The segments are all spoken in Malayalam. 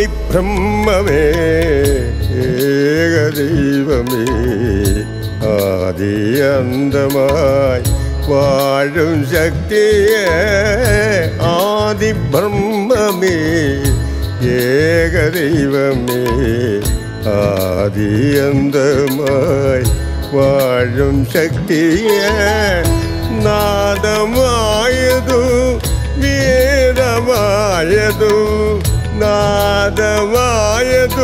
ആദിബ്രഹ്മമേ ഏകദൈവമേ ആദിയന്തമായി വാഴും ശക്തിയെ ആദിബ്രഹ്മമേ ഏകദൈവമേ ആദിയന്തമായി വാഴും ശക്തിയെ നാദമായതു വേദമായതു നാദമായതു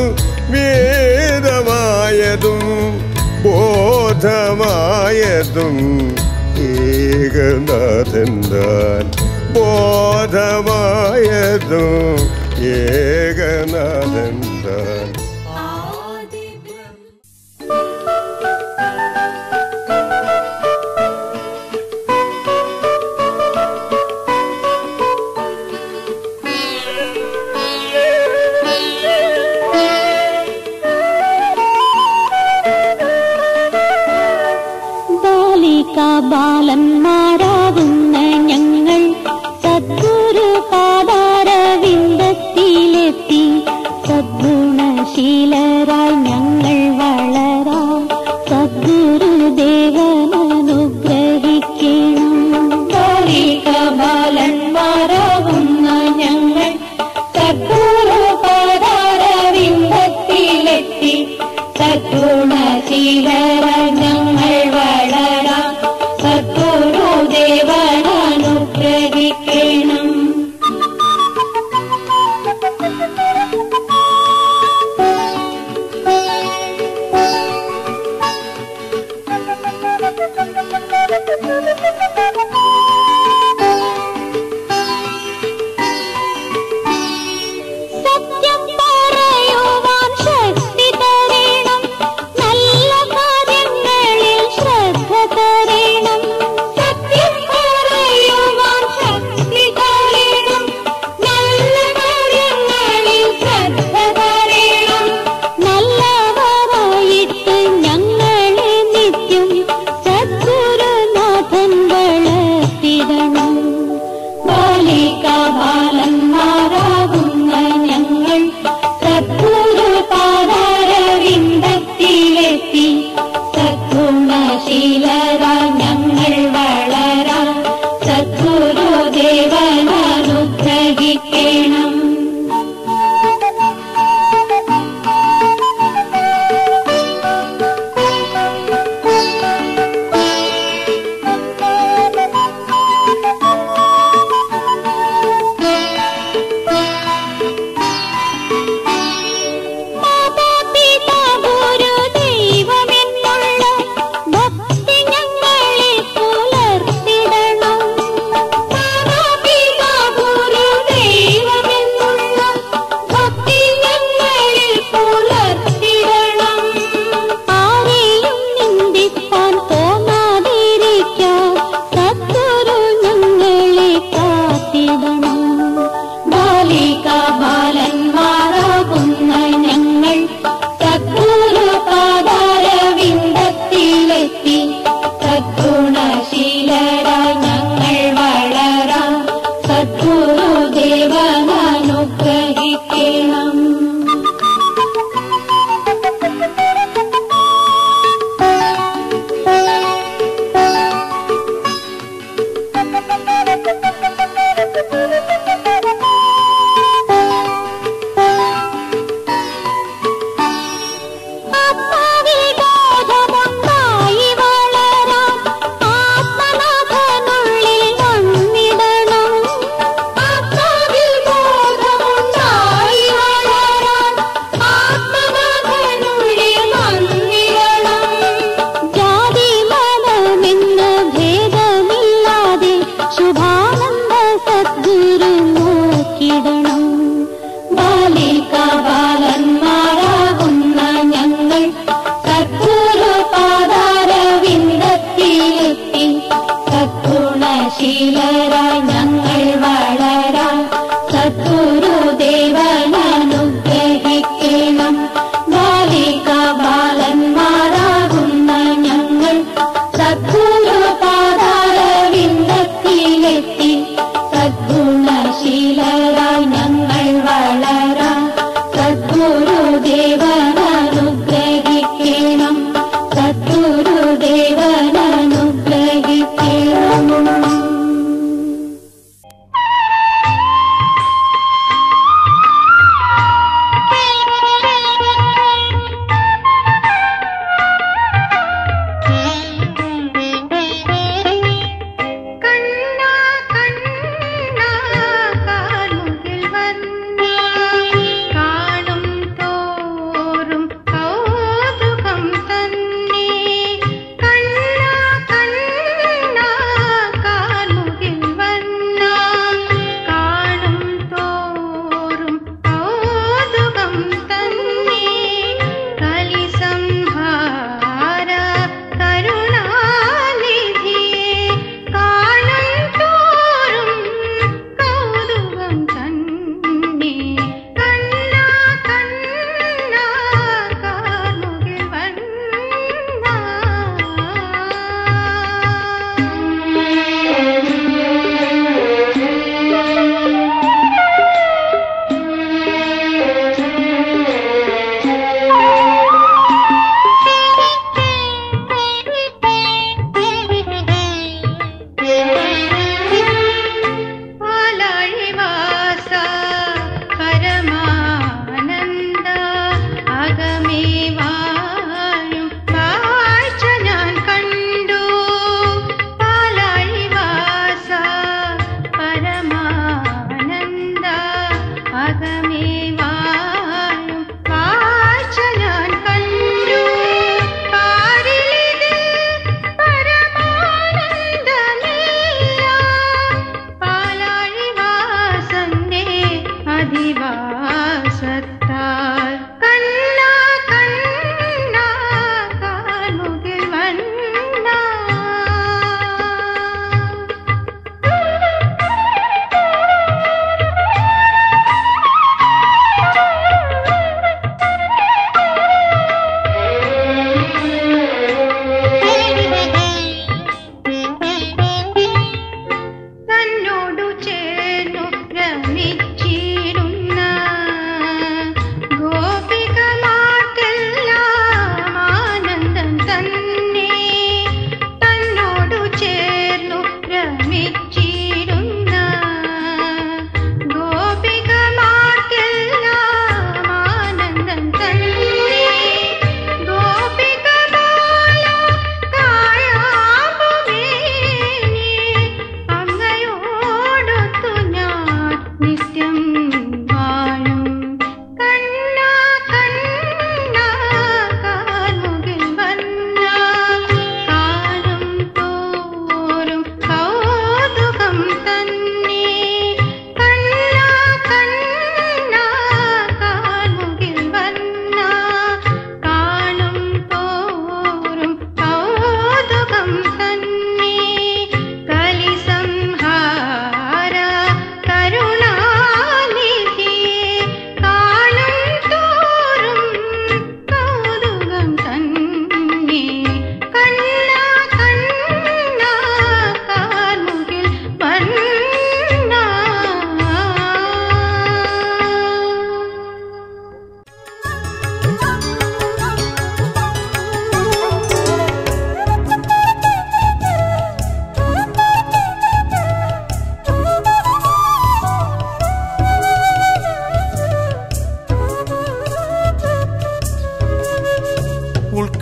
വേദമായതും ബോധമായതും ഏകനാഥൻ താൻ ബോധമായതും ഏകനാഥൻ താൻ ബാലിക ബാലന്മാരാകുന്ന ഞങ്ങൾ സദ്ഗുരു പാതാരവിന്ദത്തിലെത്തി സദ്ഗുണശീലരായി ഞങ്ങൾ വളരാം സദ്ഗുരുദേവനനുഗ്രഹിക്കണം ബാലിക ബാലന്മാരാകുന്ന ഞങ്ങൾ സദ്ഗുരു പാതാരവിന്ദത്തിലെത്തി സദ്ഗുണശീലരായി ഞങ്ങൾ വളരാം സദ്ഗുരുദേവനനുഗ്രഹിക്കണം സത്യം പറയുവാൻ ശക്തി തരണം നല്ല കാര്യങ്ങളിൽ ശ്രദ്ധ തരണം സത്യം പറയുവാൻ ശക്തി തരണം നല്ല കാര്യങ്ങളിൽ ശ്രദ്ധ തരണം നല്ലവരായിട്ട് ഞങ്ങളെ നിത്യം സദ്ഗുരുനാഥൻ വളർത്തിടണം ബാലിക ബാലന്മാരാകുന്ന ഞങ്ങൾ സദ്ഗുരു പാതാരവിന്ദത്തിലെത്തി സദ്ഗുണശീലരായി ഞങ്ങൾ വളരാം സദ്ഗുരുദേവനനുഗ്രഹിക്കണം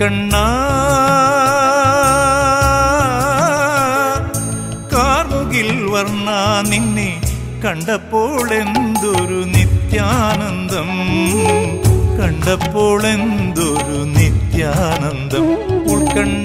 ഉൾക്കണ്ണ കാർമുകിൽ വർണ്ണ നിന്നെ കണ്ടപ്പോൾ എന്തൊരു നിത്യാനന്ദം കണ്ടപ്പോൾ എന്തൊരു നിത്യാനന്ദം ഉൾക്കണ്ണ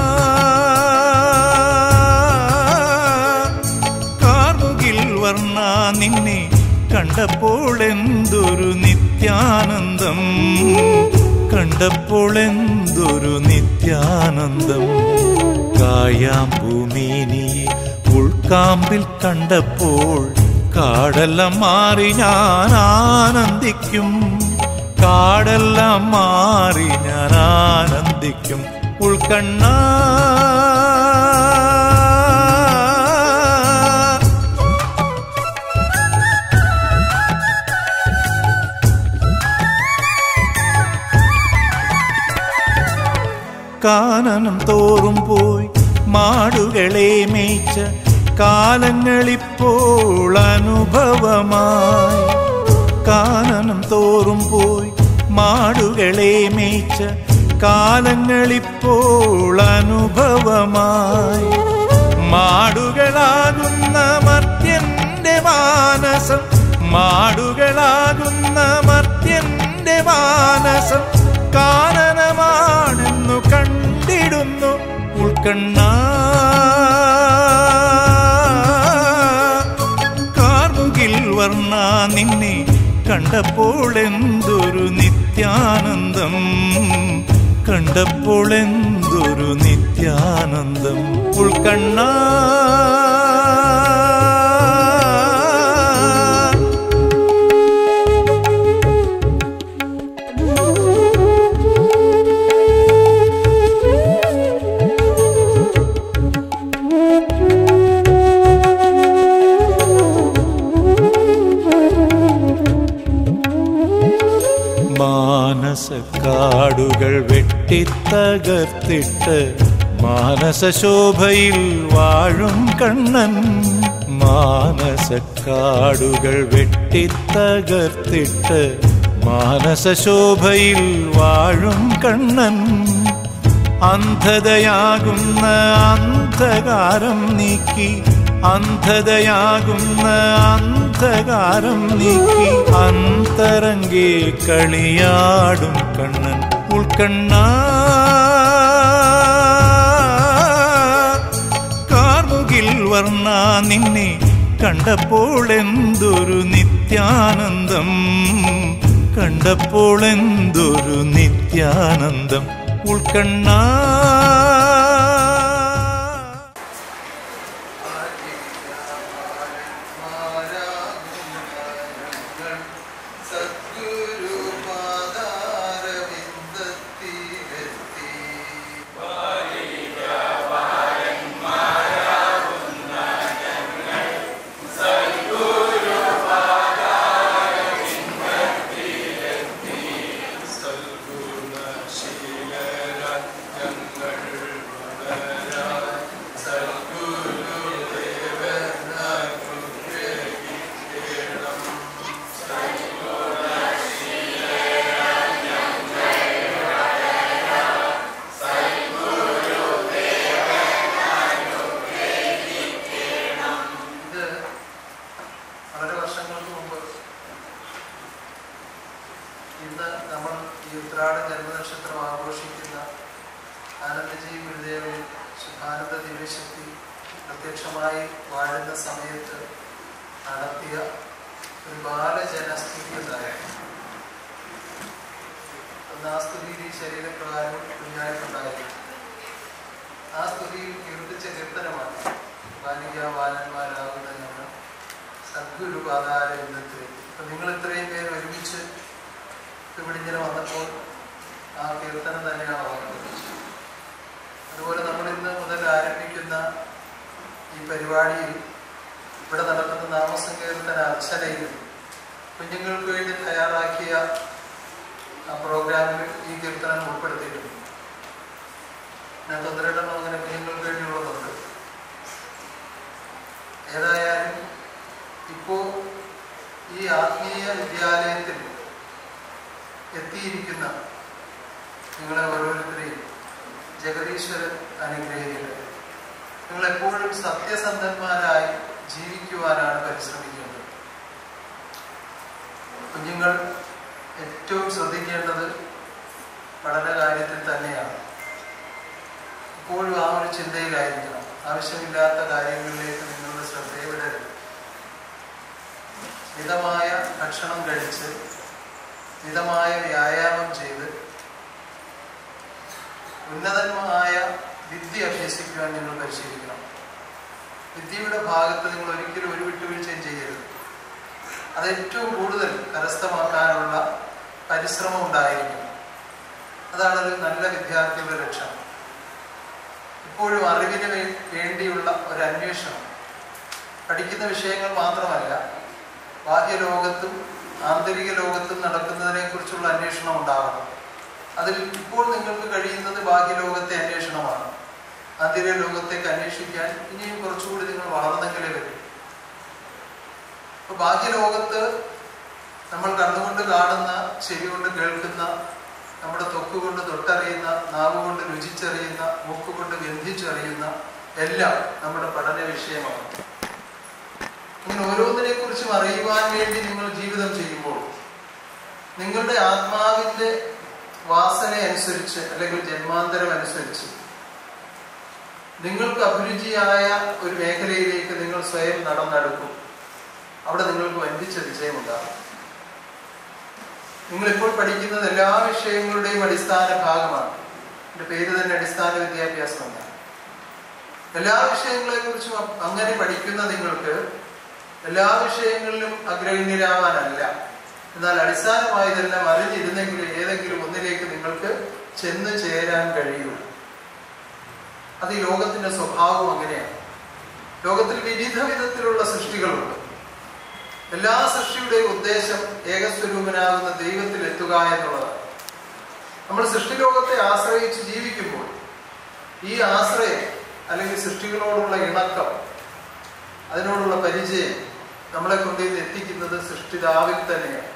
കാർമുകിൽ വർണ്ണ നിന്നെ കണ്ടപ്പോൾ എന്തൊരു നിത്യാനന്ദം കണ്ടപ്പോൾ എന്തൊരു നിത്യാനന്ദം കായാം ഭൂമിനിയെ ഉൾക്കാമ്പിൽ കണ്ടപ്പോൾ കാടെല്ലാം മാറി ഞാൻ ആനന്ദിക്കും കാടെല്ലാം മാറി ഞാൻ ആനന്ദിക്കും ഉൾക്കണ്ണ കാനനം തോറും പോയി മാടുകളെ മേയ്ച്ച കാലങ്ങളിപ്പോൾ അനുഭവമായി കാനനം തോറും പോയി മാടുകളെ മേയ്ച്ച കാലങ്ങളിപ്പോൾ അനുഭവമായി മാടുകളാകുന്ന മർത്യന്റെ മാനസം മാടുകളാകുന്ന മർത്യന്റെ മാനസം കാനനമാണെന്നു കണ്ടിടുന്നു ഉൾക്കണ്ണ കാർമുകിൽ വർണ്ണ നിന്നെ കണ്ടപ്പോൾ എന്തൊരു നിത്യാനന്ദം കണ്ടപ്പോൾ എന്തൊരു നിത്യാനന്ദം ഉൾക്കണ്ണ മാനസക്കാടുകൾ വെട്ടിത്തകർത്തിട്ട് മാനസശോഭയിൽ വാഴും കണ്ണൻ മാനസക്കാടുകൾ വെട്ടിത്തകർത്തിട്ട് മാനസശോഭയിൽ വാഴും കണ്ണൻ അന്ധതയാകുന്ന അന്ധകാരം നീക്കി അന്ധതയാകുന്ന അന്ധകാരം നീക്കി അന്തരംഗേ കളിയാടും കണ്ണൻ ഉൾക്കണ്ണ കാർമുകിൽ വർണ്ണ നിന്നെ കണ്ടപ്പോൾ എന്തൊരു നിത്യാനന്ദം കണ്ടപ്പോൾ എന്തൊരു നിത്യാനന്ദം ഉൾക്കണ്ണ ഇത് വളരെ വർഷങ്ങൾക്ക് മുമ്പ് ഇന്ന് നമ്മൾ ഈ ഉത്രാട ജന്മനക്ഷത്രം ആഘോഷിക്കുന്ന ആനന്ദജി ഗുരുദേവൻ ശുഭാനന്ദ ദിവ്യശക്തി പ്രത്യക്ഷമായി വാഴുന്ന സമയത്ത് നടത്തിയ ഒരു ബാലജനസ്തുതി ഉണ്ടായിരുന്നു അന്ന് ആ സ്തുതിയിൽ ഈ ശരീരപ്രകാരം കുഞ്ഞായിട്ടുണ്ടായിരുന്നു ആ സ്തുതിയിൽ കീർത്തിച്ച കീർത്തനമാണ് ബാലിക ബാലന്മാരാകുന്ന ഞങ്ങൾ സദ്ഗുരു പാതാര യുദ്ധത്തിൽ അപ്പൊ നിങ്ങൾ ഇത്രയും പേര് ഒരുമിച്ച് ഇവിടെ ഇങ്ങനെ വന്നപ്പോൾ ആ കീർത്തനം തന്നെയാണ് ഓർക്കുന്നത് അതുപോലെ നമ്മൾ ഇന്ന് മുതൽ ആരംഭിക്കുന്ന ഈ പരിപാടിയിൽ ഇവിടെ നടക്കുന്ന നാമസങ്കീർത്തന അർച്ചനയിൽ കുഞ്ഞുങ്ങൾക്ക് വേണ്ടി തയ്യാറാക്കിയ ആ പ്രോഗ്രാമിൽ ഈ കീർത്തനം ഉൾപ്പെടുത്തിയിട്ടുണ്ട് ഞാൻ തൊന്നരണ്ടെണ്ണം അങ്ങനെ കുഞ്ഞുങ്ങൾക്ക് വേണ്ടിയുള്ളതുണ്ട് ഏതായാലും ഇപ്പോ ഈ ആത്മീയ വിദ്യാലയത്തിൽ എത്തിയിരിക്കുന്ന നിങ്ങളെ ഓരോരുത്തരെയും ജഗദീശ്വരൻ അനുഗ്രഹിക്കട്ടെ നിങ്ങൾ എപ്പോഴും സത്യസന്ധന്മാരായി ജീവിക്കുവാനാണ് പരിശ്രമിക്കേണ്ടത് കുഞ്ഞുങ്ങൾ ഏറ്റവും ശ്രദ്ധിക്കേണ്ടത് പഠന കാര്യത്തിൽ തന്നെയാണ് എപ്പോഴും ആ ഒരു ചിന്തയിലായിരിക്കണം ആവശ്യമില്ലാത്ത കാര്യങ്ങളിലേക്ക് നിങ്ങളുടെ ശ്രദ്ധയെ വിടരുത് മിതമായ ഭക്ഷണം കഴിച്ച് മിതമായ വ്യായാമം ചെയ്ത് ഉന്നതമായ വിദ്യ അഭ്യസിക്കുവാൻ നിങ്ങൾ പരിശീലിക്കണം വിദ്യയുടെ ഭാഗത്ത് നിങ്ങൾ ഒരിക്കലും ഒരു വിട്ടുവീഴ്ചയും ചെയ്യരുത് അത് ഏറ്റവും കൂടുതൽ കരസ്ഥമാക്കാനുള്ള പരിശ്രമം ഉണ്ടായിരിക്കണം അതാണ് ഒരു നല്ല വിദ്യാർത്ഥിയുടെ ലക്ഷ്യം ഇപ്പോഴും അറിവിന് വേ- വേണ്ടിയുള്ള ഒരു അന്വേഷണം പഠിക്കുന്ന വിഷയങ്ങൾ മാത്രമല്ല ബാഹ്യലോകത്തും ആന്തരിക ലോകത്തും നടക്കുന്നതിനെ കുറിച്ചുള്ള അന്വേഷണം ഉണ്ടാകണം അതിൽ ഇപ്പോൾ നിങ്ങൾക്ക് കഴിയുന്നത് ബാഹ്യലോകത്തെ അന്വേഷണമാണ് ആന്തരിക ലോകത്തേക്ക് അന്വേഷിക്കാൻ ഇനിയും കുറച്ചുകൂടി നിങ്ങൾ വളർന്നെങ്കിലേ വരും അപ്പൊ ബാഹ്യലോകത്ത് നമ്മൾ കണ്ണുകൊണ്ട് കാണുന്ന ചെവി കൊണ്ട് കേൾക്കുന്ന നമ്മുടെ തൊക്ക് കൊണ്ട് തൊട്ടറിയുന്ന നാവ് കൊണ്ട് രുചിച്ചറിയുന്ന മൂക്ക് കൊണ്ട് ഗന്ധിച്ചറിയുന്ന എല്ലാം നമ്മുടെ പഠന വിഷയമാണ് ഇങ്ങനെ ഓരോന്നിനെ കുറിച്ചും അറിയുവാൻ വേണ്ടി നിങ്ങൾ ജീവിതം ചെയ്യുമ്പോൾ നിങ്ങളുടെ ആത്മാവിന്റെ വാസന അനുസരിച്ച് അല്ലെങ്കിൽ ജന്മാന്തരം അനുസരിച്ച് നിങ്ങൾക്ക് അഭിരുചിയായ ഒരു മേഖലയിലേക്ക് നിങ്ങൾ സ്വയം നടന്നെടുക്കും അവിടെ നിങ്ങൾക്ക് വൻപിച്ച വിജയമുണ്ടാകും നിങ്ങൾ ഇപ്പോൾ പഠിക്കുന്നത് എല്ലാ വിഷയങ്ങളുടെയും അടിസ്ഥാന ഭാഗമാണ് എൻ്റെ പേര് തന്നെ അടിസ്ഥാന വിദ്യാഭ്യാസം എന്നാണ് എല്ലാ വിഷയങ്ങളെ കുറിച്ചും അങ്ങനെ പഠിക്കുന്ന നിങ്ങൾക്ക് എല്ലാ വിഷയങ്ങളിലും അഗ്രഗണ്യരാവാനല്ല എന്നാൽ അടിസ്ഥാനമായതെല്ലാം അറിഞ്ഞിരുന്നെങ്കിൽ ഏതെങ്കിലും ഒന്നിലേക്ക് നിങ്ങൾക്ക് ചെന്ന് ചേരാൻ കഴിയൂ അത് ഈ ലോകത്തിന്റെ സ്വഭാവം അങ്ങനെയാണ് ലോകത്തിൽ വിവിധ വിധത്തിലുള്ള സൃഷ്ടികളുണ്ട് എല്ലാ സൃഷ്ടിയുടെയും ഉദ്ദേശം ഏകസ്വരൂപനാകുന്ന ദൈവത്തിൽ എത്തുക എന്നുള്ളതാണ് നമ്മൾ സൃഷ്ടിലോകത്തെ ആശ്രയിച്ച് ജീവിക്കുമ്പോൾ ഈ ആശ്രയം അല്ലെങ്കിൽ സൃഷ്ടികളോടുള്ള ഇണക്കം അതിനോടുള്ള പരിചയം നമ്മളെ കൊണ്ട് ഇത് എത്തിക്കുന്നത് സൃഷ്ടിതാവിൽ തന്നെയാണ്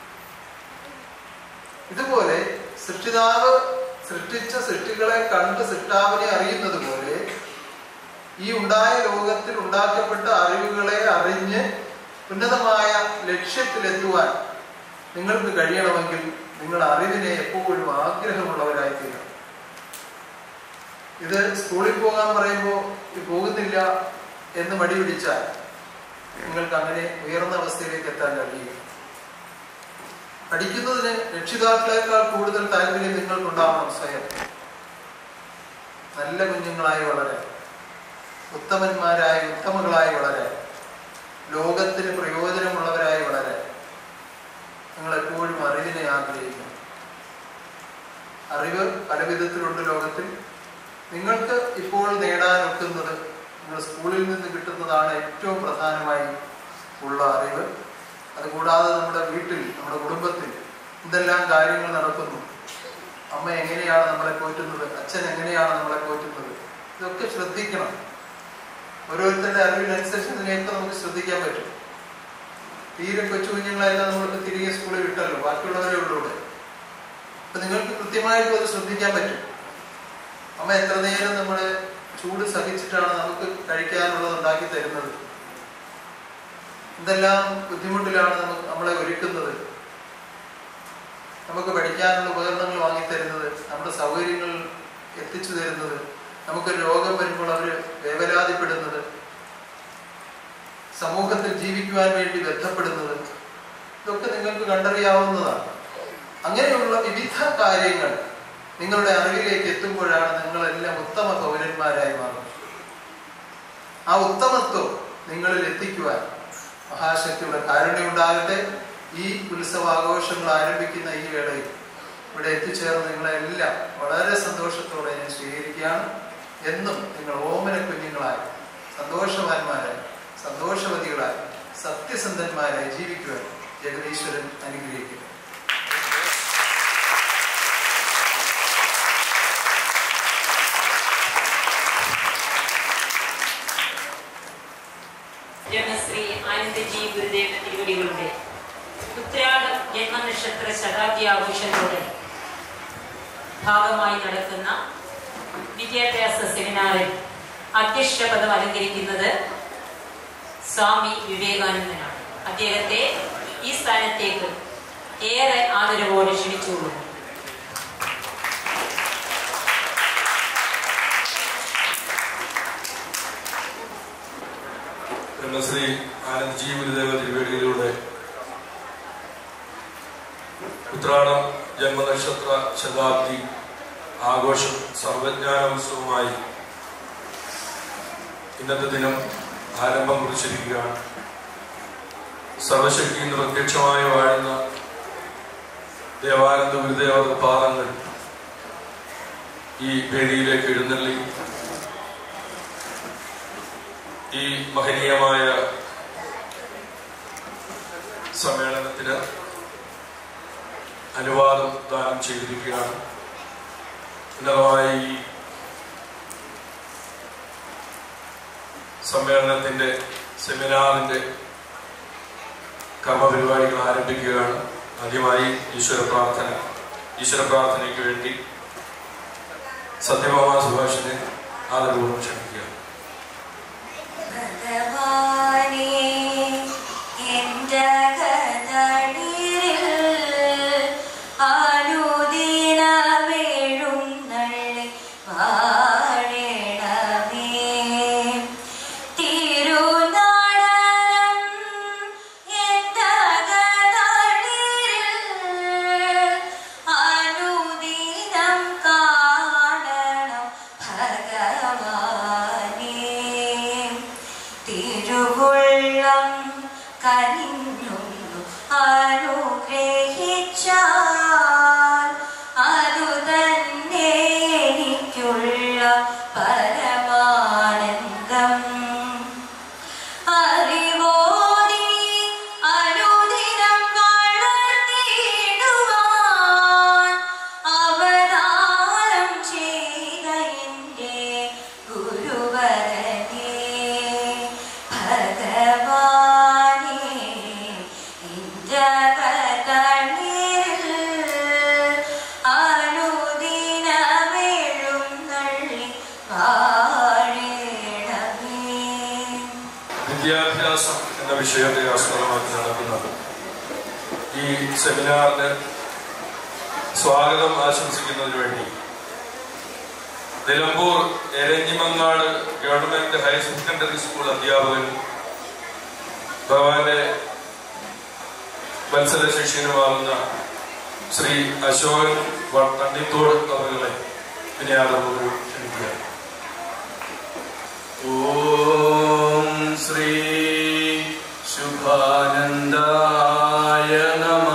ഇതുപോലെ സൃഷ്ടിതാവ് സൃഷ്ടിച്ച സൃഷ്ടികളെ കണ്ട് സൃഷ്ടാവിനെ അറിയുന്നത് പോലെ ഈ ഉണ്ടായ ലോകത്തിൽ ഉണ്ടാക്കപ്പെട്ട അറിവുകളെ അറിഞ്ഞ് ഉന്നതമായ ലക്ഷ്യത്തിലെത്തുവാൻ നിങ്ങൾക്ക് കഴിയണമെങ്കിൽ നിങ്ങൾ അറിവിനെ എപ്പോഴും ആഗ്രഹമുള്ളവരായി തീരണം ഇത് സ്കൂളിൽ പോകാൻ പറയുമ്പോൾ പോകുന്നില്ല എന്ന് മടി പിടിച്ചാൽ നിങ്ങൾക്ക് അങ്ങനെ ഉയർന്ന അവസ്ഥയിലേക്ക് എത്താൻ കഴിയും പഠിക്കുന്നതിന് രക്ഷിതാക്കളെക്കാൾ കൂടുതൽ താല്പര്യം നിങ്ങൾക്കുണ്ടാവണം സ്വയം നല്ല കുഞ്ഞുങ്ങളായി വളരാൻ ഉത്തമന്മാരായി ഉത്തമകളായി വളരാൻ ലോകത്തിന് പ്രയോജനമുള്ളവരായി വളരാൻ നിങ്ങൾ എപ്പോഴും അറിവിനെ ആഗ്രഹിക്കണം അറിവ് പല വിധത്തിലുണ്ട് ലോകത്തിൽ നിങ്ങൾക്ക് ഇപ്പോൾ നേടാൻ ഒക്കുന്നത് നിങ്ങൾ സ്കൂളിൽ നിന്ന് കിട്ടുന്നതാണ് ഏറ്റവും പ്രധാനമായി ഉള്ള അറിവ് അതുകൂടാതെ നമ്മുടെ വീട്ടിൽ നമ്മുടെ കുടുംബത്തിൽ എന്തെല്ലാം കാര്യങ്ങൾ നടക്കുന്നു അമ്മ എങ്ങനെയാണ് നമ്മളെ പോറ്റുന്നത് അച്ഛൻ എങ്ങനെയാണ് നമ്മളെ പോറ്റുന്നത് ഇതൊക്കെ ശ്രദ്ധിക്കണം ഓരോരുത്തരുടെ അറിവിനനുസരിച്ച് ഇതിനെയൊക്കെ നമുക്ക് ശ്രദ്ധിക്കാൻ പറ്റും തീരെ കൊച്ചു കുഞ്ഞുങ്ങളെല്ലാം നമ്മൾക്ക് തിരികെ സ്കൂളിൽ വിട്ടല്ലോ ബാക്കിയുള്ളവരെ ഉള്ളൂ ഇവിടെ അപ്പൊ നിങ്ങൾക്ക് കൃത്യമായിട്ടും അത് ശ്രദ്ധിക്കാൻ പറ്റും അമ്മ എത്ര നേരം നമ്മുടെ ചൂട് സഹിച്ചിട്ടാണ് നമുക്ക് കഴിക്കാനുള്ളത് ഉണ്ടാക്കി തരുന്നത് എന്തെല്ലാം ബുദ്ധിമുട്ടിലാണ് നമുക്ക് നമ്മളെ ഒരുക്കുന്നത് നമുക്ക് പഠിക്കാനുള്ള ഉപകരണങ്ങൾ വാങ്ങിത്തരുന്നത് നമ്മുടെ സൗകര്യങ്ങൾ എത്തിച്ചു തരുന്നത് നമുക്ക് രോഗം വരുമ്പോൾ അവർ വേവലാതിപ്പെടുന്നത് സമൂഹത്തിൽ ജീവിക്കുവാൻ വേണ്ടി ബന്ധപ്പെടുന്നത് ഇതൊക്കെ നിങ്ങൾക്ക് കണ്ടറിയാവുന്നതാണ് അങ്ങനെയുള്ള വിവിധ കാര്യങ്ങൾ നിങ്ങളുടെ അറിവിലേക്ക് എത്തുമ്പോഴാണ് നിങ്ങളെല്ലാം ഉത്തമ പൗരന്മാരായി മാറുന്നത് ആ ഉത്തമത്വം നിങ്ങളിൽ എത്തിക്കുവാൻ മഹാശക്തിയുടെ കാരുണ്യമുണ്ടാകട്ടെ ഈ ഉത്സവാഘോഷങ്ങൾ ആരംഭിക്കുന്ന ഈ വേളയിൽ ഇവിടെ എത്തിച്ചേർന്ന് നിങ്ങളെല്ലാം വളരെ സന്തോഷത്തോടെ ഞാൻ സ്വീകരിക്കുകയാണ് എന്നും നിങ്ങൾ ഓമന കുഞ്ഞുങ്ങളായി സന്തോഷവാന്മാരായി സന്തോഷവതികളായി സത്യസന്ധന്മാരായി ജീവിക്കുവാൻ ജഗദീശ്വരൻ അനുഗ്രഹിക്കുന്നു ജനശ്രീ ആനന്ദജി ഗുരുദേവ തിരുവടികളുടെ ഉത്രാട ജന്മനക്ഷത്ര ശതാബ്ദി ആഘോഷത്തോടെ ഭാഗമായി നടക്കുന്ന വിദ്യാഭ്യാസ സെമിനാറിൽ അധ്യക്ഷ പദം അലങ്കരിക്കുന്നത് സ്വാമി വിവേകാനന്ദനാണ് അദ്ദേഹത്തെ ഈ സ്ഥാനത്തേക്ക് ഏറെ ആദരവോടെ ക്ഷണിച്ചുകൊള്ളുന്നു ബ്രഹ്മശ്രീ ആനന്ദ് ജി ഗുരുദേവ തിരുവേടിയിലൂടെ ഉത്രാടം ജന്മനക്ഷത്ര ശതാബ്ദി ആഘോഷം സർവജ്ഞാനോത്സവമായി ഇന്നത്തെ ദിനം ആരംഭം കുറിച്ചിരിക്കുകയാണ് സർവശക്തി എന്ന് പ്രത്യക്ഷമായി വാഴുന്ന ദേവാനന്ദ ഗുരുദേവ പാദങ്ങൾ ഈ വേദിയിലേക്ക് എഴുന്നള്ളി ഈ മഹനീയമായ സമ്മേളനത്തിന് അനുവാദം ദാനം ചെയ്തിരിക്കുകയാണ് ഉന്നതമായ ഈ സമ്മേളനത്തിന്റെ സെമിനാറിന്റെ കർമ്മപരിപാടികൾ ആരംഭിക്കുകയാണ് ആദ്യമായി ഈശ്വര പ്രാർത്ഥന ഈശ്വര പ്രാർത്ഥനയ്ക്ക് വേണ്ടി സത്യഭാമ സുഭാഷിനെ ആദരപൂർവ്വം ക്ഷണിക്കുക ഭഗവാനേ എന്റെ കഥളിരിൽ ആലുദിനമെഴുന്നള്ളി വാഴണമേ തിരുനാടകം എന്റെ കഥളിരിൽ അനുദിനം കാണണം ഭഗവാനേ തിരുവുള്ളം കനിഞ്ഞൊന്നു അനുഗ്രഹിച്ചാൽ അതു തന്നെ എനിക്കുള്ള പരമാനന്ദം അറിവോടി അനുദിനം വളർത്തിയിടുവാൻ അവതാരം ചെയ്ത എൻ്റെ ഗുരുവരനേ ഭഗവാനേ എൻ്റെ കതളിരിൽ അനുദിനമെഴുന്നള്ളി വാഴണമേ വിദ്യാഭ്യാസം എന്ന വിഷയത്തെ ആസ്പദമാക്കി നടക്കുന്ന ഈ സെമിനാറിന് സ്വാഗതം ആശംസിക്കുന്നതിന് വേണ്ടി Nilambur Eranhimangad government higher secondary school അധ്യാപകൻ ഭഗവാന്റെ മത്സര ശിഷ്യനുമാകുന്ന ശ്രീ അശോകൻ വട്ടണ്ടിത്തോട് അവരുടെ വിനയാദപൂർവ്വം ക്ഷണിക്കുക ഓം ശ്രീ ശുഭാനന്ദായ നമ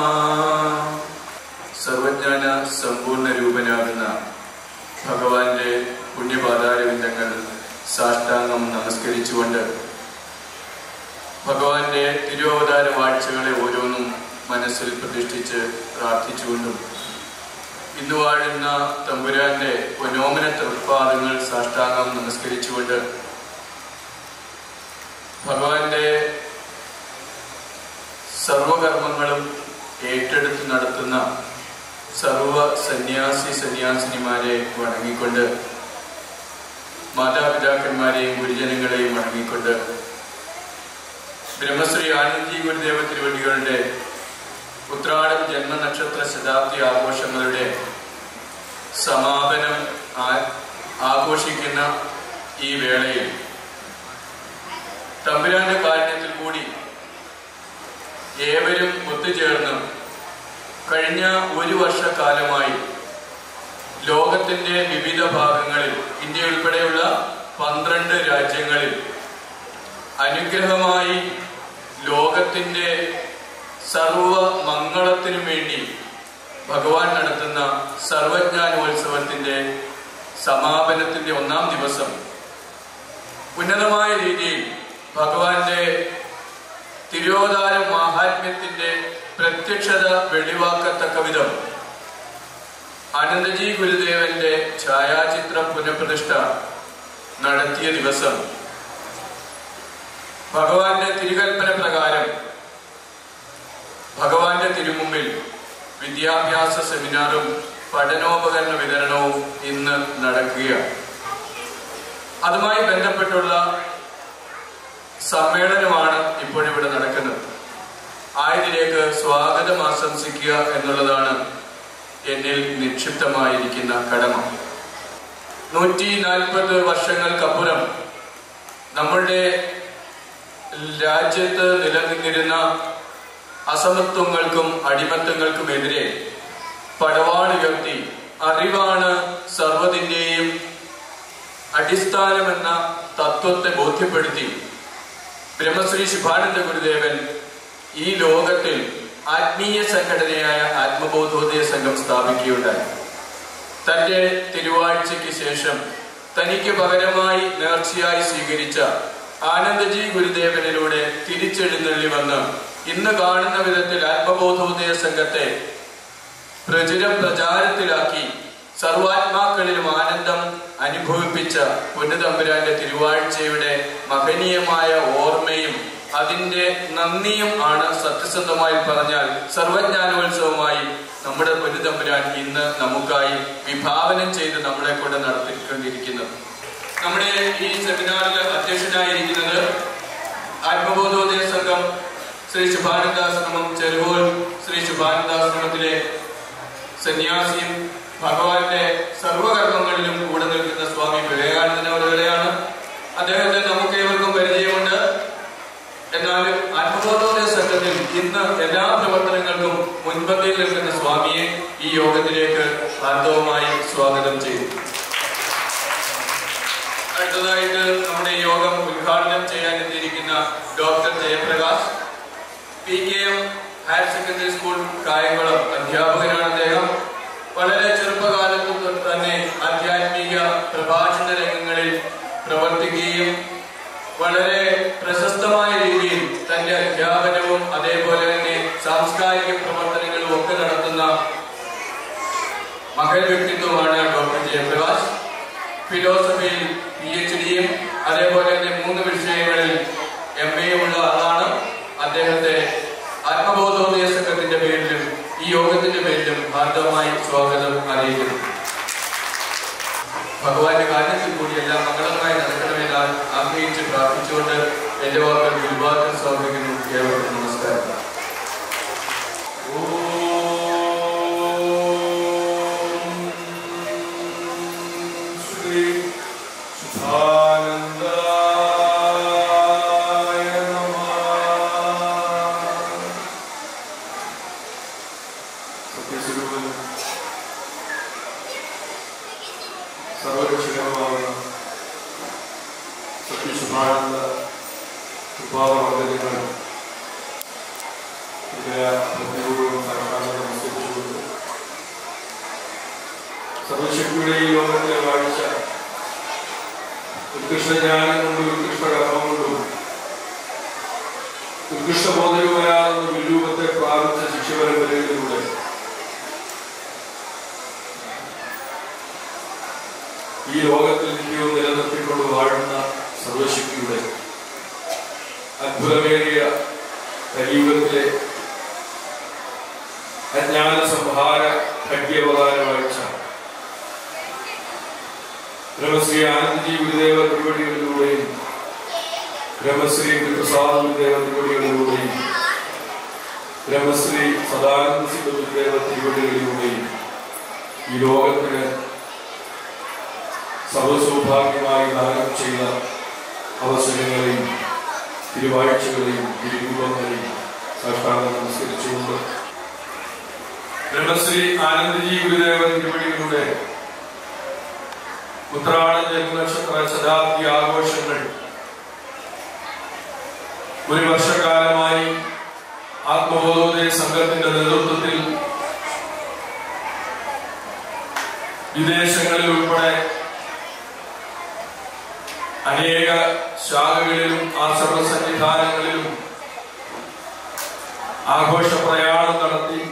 സർവജ്ഞാന സമ്പൂർണ്ണ രൂപനാകുന്ന ഭഗവാന്റെ പുണ്യപാതാരവിന്ദങ്ങൾ സാഷ്ടാംഗം നമസ്കരിച്ചുകൊണ്ട് ഭഗവാന്റെ തിരുവവതാര വാഴ്ചകളെ ഓരോന്നും മനസ്സിൽ പ്രതിഷ്ഠിച്ച് പ്രാർത്ഥിച്ചുകൊണ്ടും ഇന്ന് വാഴുന്ന തമ്പുരാന്റെ പൊന്നോമന തൃപ്പാദങ്ങൾ സാഷ്ടാംഗം നമസ്കരിച്ചുകൊണ്ട് ഭഗവാന്റെ സർവകർമ്മങ്ങളും ഏറ്റെടുത്ത് നടത്തുന്ന സർവ സന്യാസി സന്യാസിനിമാരെ വണങ്ങിക്കൊണ്ട് മാതാപിതാക്കന്മാരെയും ഗുരുജനങ്ങളെയും വണങ്ങിക്കൊണ്ട് ബ്രഹ്മശ്രീ ആനന്ദി ഗുരുദേവ തിരുവടികളുടെ ഉത്രാടം ജന്മനക്ഷത്ര ശതാബ്ദി ആഘോഷങ്ങളുടെ സമാപനം ആ- ആഘോഷിക്കുന്ന ഈ വേളയിൽ തമ്പുരാന്റെ കാരുണ്യത്തിൽ കൂടി ഏവരും ഒത്തുചേർന്ന് കഴിഞ്ഞ ഒരു വർഷക്കാലമായി ലോകത്തിന്റെ വിവിധ ഭാഗങ്ങളിൽ ഇന്ത്യ ഉൾപ്പെടെയുള്ള പന്ത്രണ്ട് രാജ്യങ്ങളിൽ അനുഗ്രഹമായി ലോകത്തിന്റെ സർവ മംഗളത്തിനു വേണ്ടി ഭഗവാൻ നടത്തുന്ന സർവജ്ഞാനോത്സവത്തിന്റെ സമാപനത്തിന്റെ ഒന്നാം ദിവസം ഉന്നതമായ രീതിയിൽ ഭഗവാന്റെ തിരോധാര മാഹാത്മ്യത്തിന്റെ പ്രത്യക്ഷത വെളിവാക്കത്തക്ക വിധം ആനന്ദജി ഗുരുദേവന്റെ ഛായാചിത്ര പുനഃപ്രതിഷ്ഠ നടത്തിയ ദിവസം ഭഗവാന്റെ തിരുകൽപ്പന പ്രകാരം ഭഗവാന്റെ തിരുമുമ്പിൽ വിദ്യാഭ്യാസ സെമിനാറും പഠനോപകരണ വിതരണവും ഇന്ന് നടക്കുകയാണ് അതുമായി ബന്ധപ്പെട്ടുള്ള സമ്മേളനമാണ് ഇപ്പോഴിവിടെ നടക്കുന്നത് ആയതിലേക്ക് സ്വാഗതം ആശംസിക്കുക എന്നുള്ളതാണ് എന്നിൽ നിക്ഷിപ്തമായിരിക്കുന്ന കടമ നൂറ്റി നാൽപ്പത് വർഷങ്ങൾക്കപ്പുറം നമ്മളുടെ രാജ്യത്ത് നിലനിന്നിരുന്ന അസമത്വങ്ങൾക്കും അടിമത്തങ്ങൾക്കുമെതിരെ പടവാളുയർത്തി അറിവാണ് സർവ്വതിൻ്റെയും അടിസ്ഥാനമെന്ന തത്വത്തെ ബോധ്യപ്പെടുത്തി ബ്രഹ്മശ്രീ ശിഭാനന്ദ ഗുരുദേവൻ ഈ ലോകത്തിൽ ആത്മീയ സംഘടനയായ ആത്മബോധോദയ സംഘം സ്ഥാപിക്കുകയുണ്ടായി തന്റെ തിരുവാഴ്ചയ്ക്ക് ശേഷം തനിക്ക് പകരമായി നേർച്ചയായി സ്വീകരിച്ച ആനന്ദജി ഗുരുദേവനിലൂടെ തിരിച്ചെഴുന്നള്ളി വന്ന് ഇന്ന് കാണുന്ന വിധത്തിൽ ആത്മബോധോദയ സംഘത്തെ പ്രചുരം പ്രചാരത്തിലാക്കി സർവാത്മാക്കളിലും ആനന്ദം അനുഭവിപ്പിച്ച പൊന്നുതമ്പുരാന്റെ തിരുവാഴ്ചയുടെ മഹനീയമായ ഓർമ്മയും അതിന്റെ നന്ദിയും ആണ് സത്യസന്ധമായി പറഞ്ഞാൽ സർവജ്ഞാനോത്സവമായി നമ്മുടെ പൊന്നുതമ്പുരാൻ ഇന്ന് നമുക്കായി വിഭാവനം ചെയ്ത് നമ്മളെ കൊണ്ട് നടത്തിക്കൊണ്ടിരിക്കുന്നത് നമ്മുടെ ഈ സെമിനാറിൽ അധ്യക്ഷനായിരിക്കുന്നത് ആത്മബോധോദയ സംഘം ശ്രീ ശുഭാനന്ദാശ്രമം ചെറുകോൽ ശ്രീ ശുഭാനന്ദാശ്രമത്തിലെ സന്യാസിയും ഭഗവാന്റെ സർവകർമ്മങ്ങളിലും കൂടെ നിൽക്കുന്ന സ്വാമി വിവേകാനന്ദൻ അവരുടെയാണ് അദ്ദേഹത്തെ നമുക്ക് ഏവർക്കും പരിചയമുണ്ട് എന്നാലും ആത്മബോധോദയ സംഘത്തിൽ ഇന്ന് എല്ലാ പ്രവർത്തനങ്ങൾക്കും മുൻപന്തിയിൽ നിൽക്കുന്ന സ്വാമിയെ ഈ യോഗത്തിലേക്ക് ഹാർദവുമായി സ്വാഗതം ചെയ്തു അടുത്തതായിട്ട് നമ്മുടെ ഈ യോഗം ഉദ്ഘാടനം ചെയ്യാനെത്തിയിരിക്കുന്ന doctor Jayaprakash P K M higher secondary school Kayamkulam അധ്യാപകനാണ് അദ്ദേഹം വളരെ ചെറുപ്പകാലത്ത് തൊട്ട് തന്നെ ആധ്യാത്മിക പ്രഭാഷണ രംഗങ്ങളിൽ പ്രവർത്തിക്കുകയും വളരെ പ്രശസ്തമായ രീതിയിൽ തന്റെ അധ്യാപനവും അതേപോലെ തന്നെ സാംസ്കാരിക പ്രവർത്തനങ്ങളും ഒക്കെ നടത്തുന്ന മകൾ വ്യക്തിത്വമാണ് ഡോക്ടർ ജയപ്രകാശ് ഫിലോസഫിയിൽ പി എച്ച് ഡിയും അതേപോലെ തന്നെ മൂന്ന് വിഷയങ്ങളിൽ എം എയും ഉള്ള ആളാണ് അദ്ദേഹത്തെ ആത്മബോധോദയ സംഘത്തിന്റെ പേരിലും ഈ യോഗത്തിന്റെ പേരിലും ഹാർദവമായി സ്വാഗതം അറിയിക്കുന്നു ഭഗവാന്റെ കാര്യത്തിൽ കൂടി എല്ലാം മംഗളമായി നടക്കണമെന്ന് ആഗ്രഹിച്ച് പ്രാർത്ഥിച്ചുകൊണ്ട് എന്റെ വാക്കുകൾ വിവാദം സമർപ്പിക്കുന്നു ഏവർക്കും നമസ്കാരം ശ്രീ ശുഭാനന്ദായ നമഃ സത്യസ്വരൂപൻ സർവരക്ഷകരമാവുന്ന സത്യശുഭാനന്ദ കൃപാവർദ്ധനങ്ങൾ ഭക്തിപൂർവ്വം സർക്കാരിനെ നമസ്കരിച്ചുകൊണ്ട് സർവശക്തിയുടെ ഈ ലോകത്തിലെ വാഴ്ച ഉത്കൃഷ്ട ജ്ഞാനം കൊണ്ടും ഉത്കൃഷ്ട കർമ്മം കൊണ്ടും ഉത്കൃഷ്ട ബോധരൂപനാകുന്ന വിരൂപത്തെ പ്രാപിച്ച ശിക്ഷപരമ്പരയിലൂടെ ഈ ലോകത്തിൽ നിത്യവും നിലനിർത്തിക്കൊണ്ട് വാഴുന്ന സർവശക്തിയുടെ അത്ഭുതമേറിയ കലിയുഗത്തിലെ അജ്ഞാന സംഹാര ഖഡ്യവതാര വാഴ്ച ബ്രഹ്മശ്രീ ആനന്ദജി ഗുരുദേവ തിരുവടികളിലൂടെയും ബ്രഹ്മശ്രീ ഗുരുപ്രസാദ് ഗുരുദേവ തിരുവടികളിലൂടെയും ബ്രഹ്മശ്രീ സദാനന്ദ സിംഹ ഗുരുദേവ തിരുവടികളിലൂടെയും ഈ ലോകത്തിന് സർവസൗഭാഗ്യമായി ദാനം ചെയ്ത അവസരങ്ങളെയും തിരുവാഴ്ചകളെയും തിരുരൂപങ്ങളെയും സാഷ്ടാംഗം നമസ്കരിച്ചുകൊണ്ട് ബ്രഹ്മശ്രീ ആനന്ദജി ഗുരുദേവ തിരുവടികളുടെ ഉത്രാട ജന്മനക്ഷത്ര ശതാബ്ദി ആഘോഷങ്ങൾ ഒരു വർഷക്കാലമായി ആത്മബോധോദയ സംഘത്തിന്റെ നേതൃത്വത്തിൽ വിദേശങ്ങളിൽ ഉൾപ്പെടെ അനേക ശാഖകളിലും ആശ്രമ സന്നിധാനങ്ങളിലും ആഘോഷ പ്രയാണം നടത്തി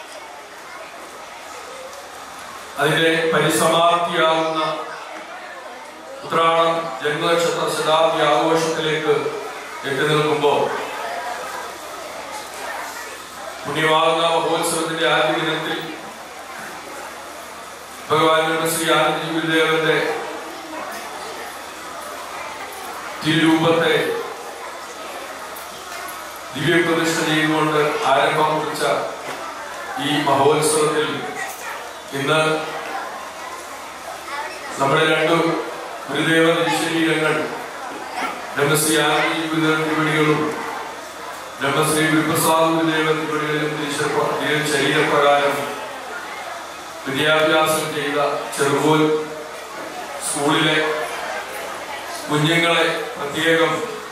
അതിന്റെ പരിസമാപ്തിയാകുന്ന ഉത്രാടം ജന്മനക്ഷത്ര ശതാബ്ദി ആഘോഷത്തിലേക്ക് എത്തി നിൽക്കുമ്പോൾ പുണ്യമാകുന്ന മഹോത്സവത്തിന്റെ ആദ്യ ദിനത്തിൽ ഭഗവാൻ ശ്രീ ആനന്ദി ഗുരുദേവന്റെ തിരുരൂപത്തെ ദിവ്യപ്രതിഷ്ഠ ചെയ്തുകൊണ്ട് ആരംഭം കുറിച്ച ഈ മഹോത്സവത്തിൽ ഇന്ന് നമ്മുടെ രണ്ടു ഗുരുദേവ ശരീരങ്ങൾ ബ്രഹ്മശ്രീ ആനന്ദി ഗുരുദേവ തിരുവടികളും ബ്രഹ്മശ്രീ ഗുരുപ്രസാദ് ഗുരുദേവ തിരുവടികളിലും തിരിച്ച- തിരു ശരീരപ്രകാരം വിദ്യാഭ്യാസം ചെയ്ത ചെറുപോൽ സ്കൂളിലെ കുഞ്ഞുങ്ങളെ പ്രത്യേകം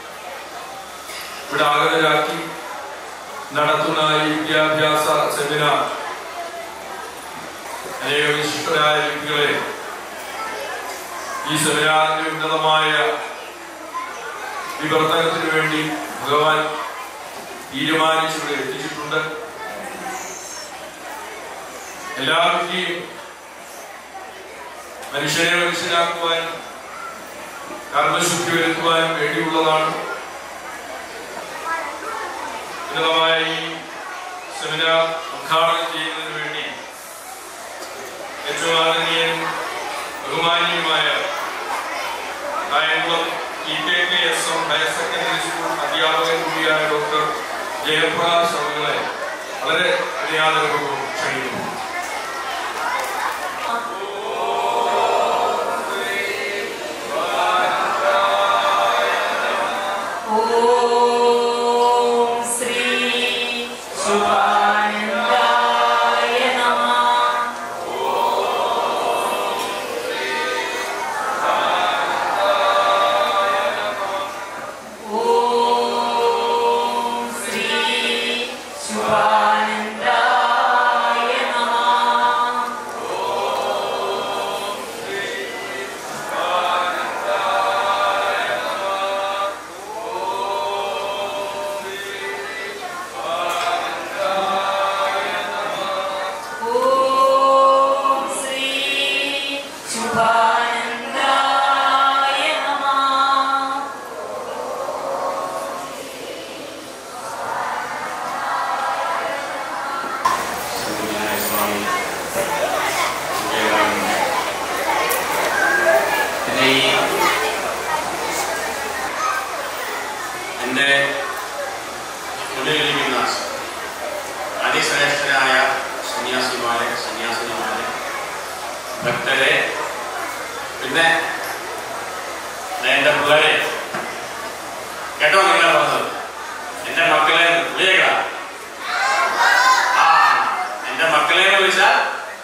ഇവിടെ ആഗതരാക്കി നടത്തുന്ന ഈ വിദ്യാഭ്യാസ സെമിനാർ അനേക വിശിഷ്ടരായ വ്യക്തികളെ ഈ സെമിനാറിന്റെ ഉന്നതമായ വിവർത്തനത്തിന് വേണ്ടി ഭഗവാൻ തീരുമാനിച്ചിവിടെ എത്തിച്ചിട്ടുണ്ട് എല്ലാവരുടെയും മനുഷ്യനെ മനസ്സിലാക്കുവാനും കർമ്മശുദ്ധി വരുത്തുവാനും വേണ്ടിയുള്ളതാണ് ഉന്നതമായ ഈ സെമിനാർ ഉദ്ഘാടനം ചെയ്യുന്നതിന് വേണ്ടി ഏറ്റവും ആദരണീയനും ബഹുമാനീയമായ Kayamkulam E K K S M higher secondary school അധ്യാപകൻ കൂടിയായ ഡോക്ടർ ജയപ്രകാശ് അവരുടെ വളരെ മര്യാദപൂർവ്വം ക്ഷണിക്കുന്നു ഓം ശ്രീ ശുഭാനന്ദായ നമഃ ഓം ശ്രീ ശുഭാനന്ദായ നമഃ ഓം ശ്രീ ശുഭാനന്ദായ നമഃ സദ്ഗുരുനായ സ്വാമി വിവേകാനന്ദ പിന്നെ ഈ എൻ്റെ ഉള്ളിലിരിക്കുന്ന അതിശ്രേഷ്ഠരായ സന്യാസിമാരെ സന്യാസിനിമാരെ ഭക്തരെ പിന്നെ എൻ്റെ പിള്ളേരെ കേട്ടോ നിങ്ങൾ പറഞ്ഞത് എൻ്റെ മക്കളെ വിളിയേക്കാം ആ എന്റെ മക്കളെ എന്ന് വിളിച്ചാൽ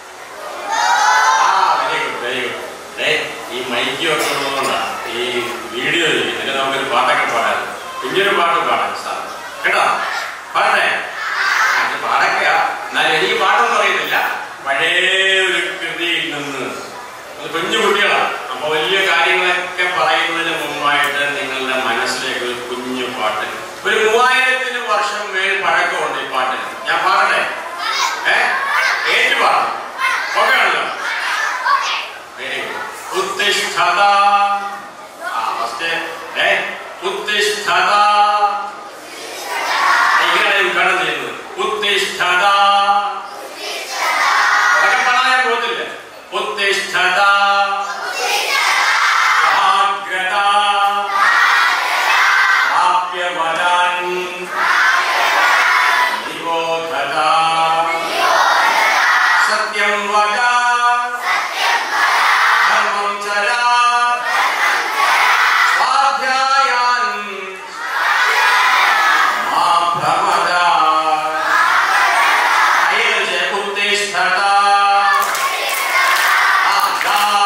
ആ very good very good day ഈ മൈക്ക് ഒക്കെ ഉള്ളതുകൊണ്ടാണ് ഈ വീഡിയോ എന്നിട്ട് നമുക്കൊരു പാട്ടൊക്കെ പാടാം കുഞ്ഞൊരു പാട്ട് പാടാം സാർ കേട്ടോ പാടണേ ആ, ഇത് പാടൊക്കെയാ എന്നാലും എനിക്ക് പാട്ടൊന്നും അറിയത്തില്ല പഴയ ഒരു കൃതിയിൽ നിന്ന് അത് കുഞ്ഞു കുട്ടികളാണ് അപ്പൊ വലിയ കാര്യങ്ങളൊക്കെ പറയുന്നതിന് മുമ്പായിട്ട് നിങ്ങളുടെ മനസ്സിലേക്ക് ഒരു കുഞ്ഞു പാട്ട് ഒരു മൂവായിരത്തിന് വർഷം മേൽ പഴക്കമുണ്ട് ഈ പാട്ടിന് ഞാൻ പാടട്ടെ ഏ ഏറ്റു പാടണം ഓക്കെ ആണല്ലോ വെരി ഗുഡ് ഉത്തിഷ്ഠത ആ ഫസ്റ്റ് ഏ ഉത്തിഷ്ഠത ഇങ്ങനെയാണ് ഉദ്ഘാടനം ചെയ്യുന്നത് ഉത്തിഷ്ഠത അതൊക്കെ പാടാൻ ഞാൻ പോകുന്നില്ല ഉത്തിഷ്ഠത ജാഗ്രത പ്രാപ്യവരാൻ നിബോധത സത്യം വദ ധർമ്മം ചര സ്വാധ്യായാൻ മാ പ്രമദ അയജ ഉത്തിഷ്ഠത ആദാ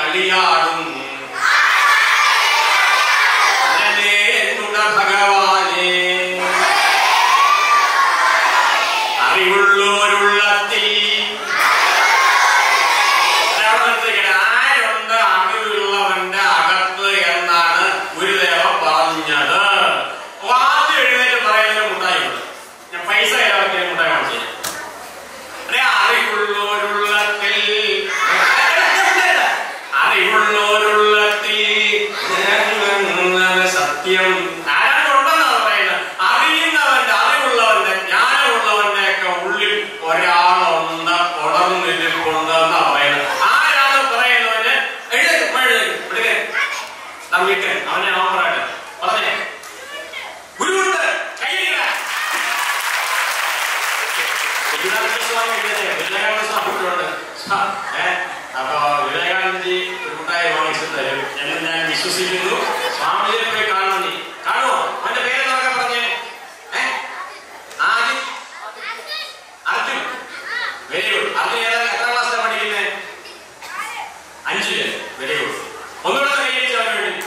കളിയാടും അനലേ എന്നുട ഭഗവാനേ അറിവുള്ളോരുള്ളത്തിൽ ആരുണ്ട് അറിവുള്ളവന്റെ അകത്ത് എന്നാണ് ഗുരുദേവ പറഞ്ഞത് അപ്പൊ ആദ്യം എഴുന്നേറ്റ് പറയുന്നതിന് മുട്ടായിട്ടുണ്ട് ഞാൻ പൈസ കൈകാര്യം മുട്ടായി കാണിച്ചു അതെ അറിവുള്ളോരുള്ളത്തിൽ അറിവുള്ളോരുള്ളത്തിൽ സത്യം ആരാണ്ടുണ്ടെന്നാണ് പറയുന്നത് അറിയുന്നവന്റെ അറിവുള്ളവന്റെ ജ്ഞാനമുള്ളവന്റെ ഒക്കെ ഉള്ളിൽ ഒരാളുണ്ട് ഉടർന്നിരിപ്പുണ്ടെന്നാ പറയുന്നത് ആരാണ് പറയുന്നവന് എഴുതേക്ക് എഴുതേക്ക് തമ്മിക്കൻ അവനെ അവൻ പറയട്ടെ പറഞ്ഞേ ഗുരുവുണ്ട് കയ്യിലില്ല അപ്പൊ വിവേകാനന്ദജി ഒരു മുട്ടായി വാങ്ങിച്ചു തരും എന്ന് ഞാൻ വിശ്വസിക്കുന്നു സ്വാമിയെ പോയി കാണണം നീ കാണുമോ അവന്റെ പേര് എന്നൊക്കെ പറഞ്ഞേ ഏ? ആദ്യം അർജുൻ വെരി ഗുഡ് അർജുൻ ഏതാ എത്ര ക്ലാസ്സിലാണ് പഠിക്കുന്നത് അഞ്ചില് വെരി ഗുഡ് ഒന്നുകൂടെ കൈയടിച്ചവന് വേണ്ടി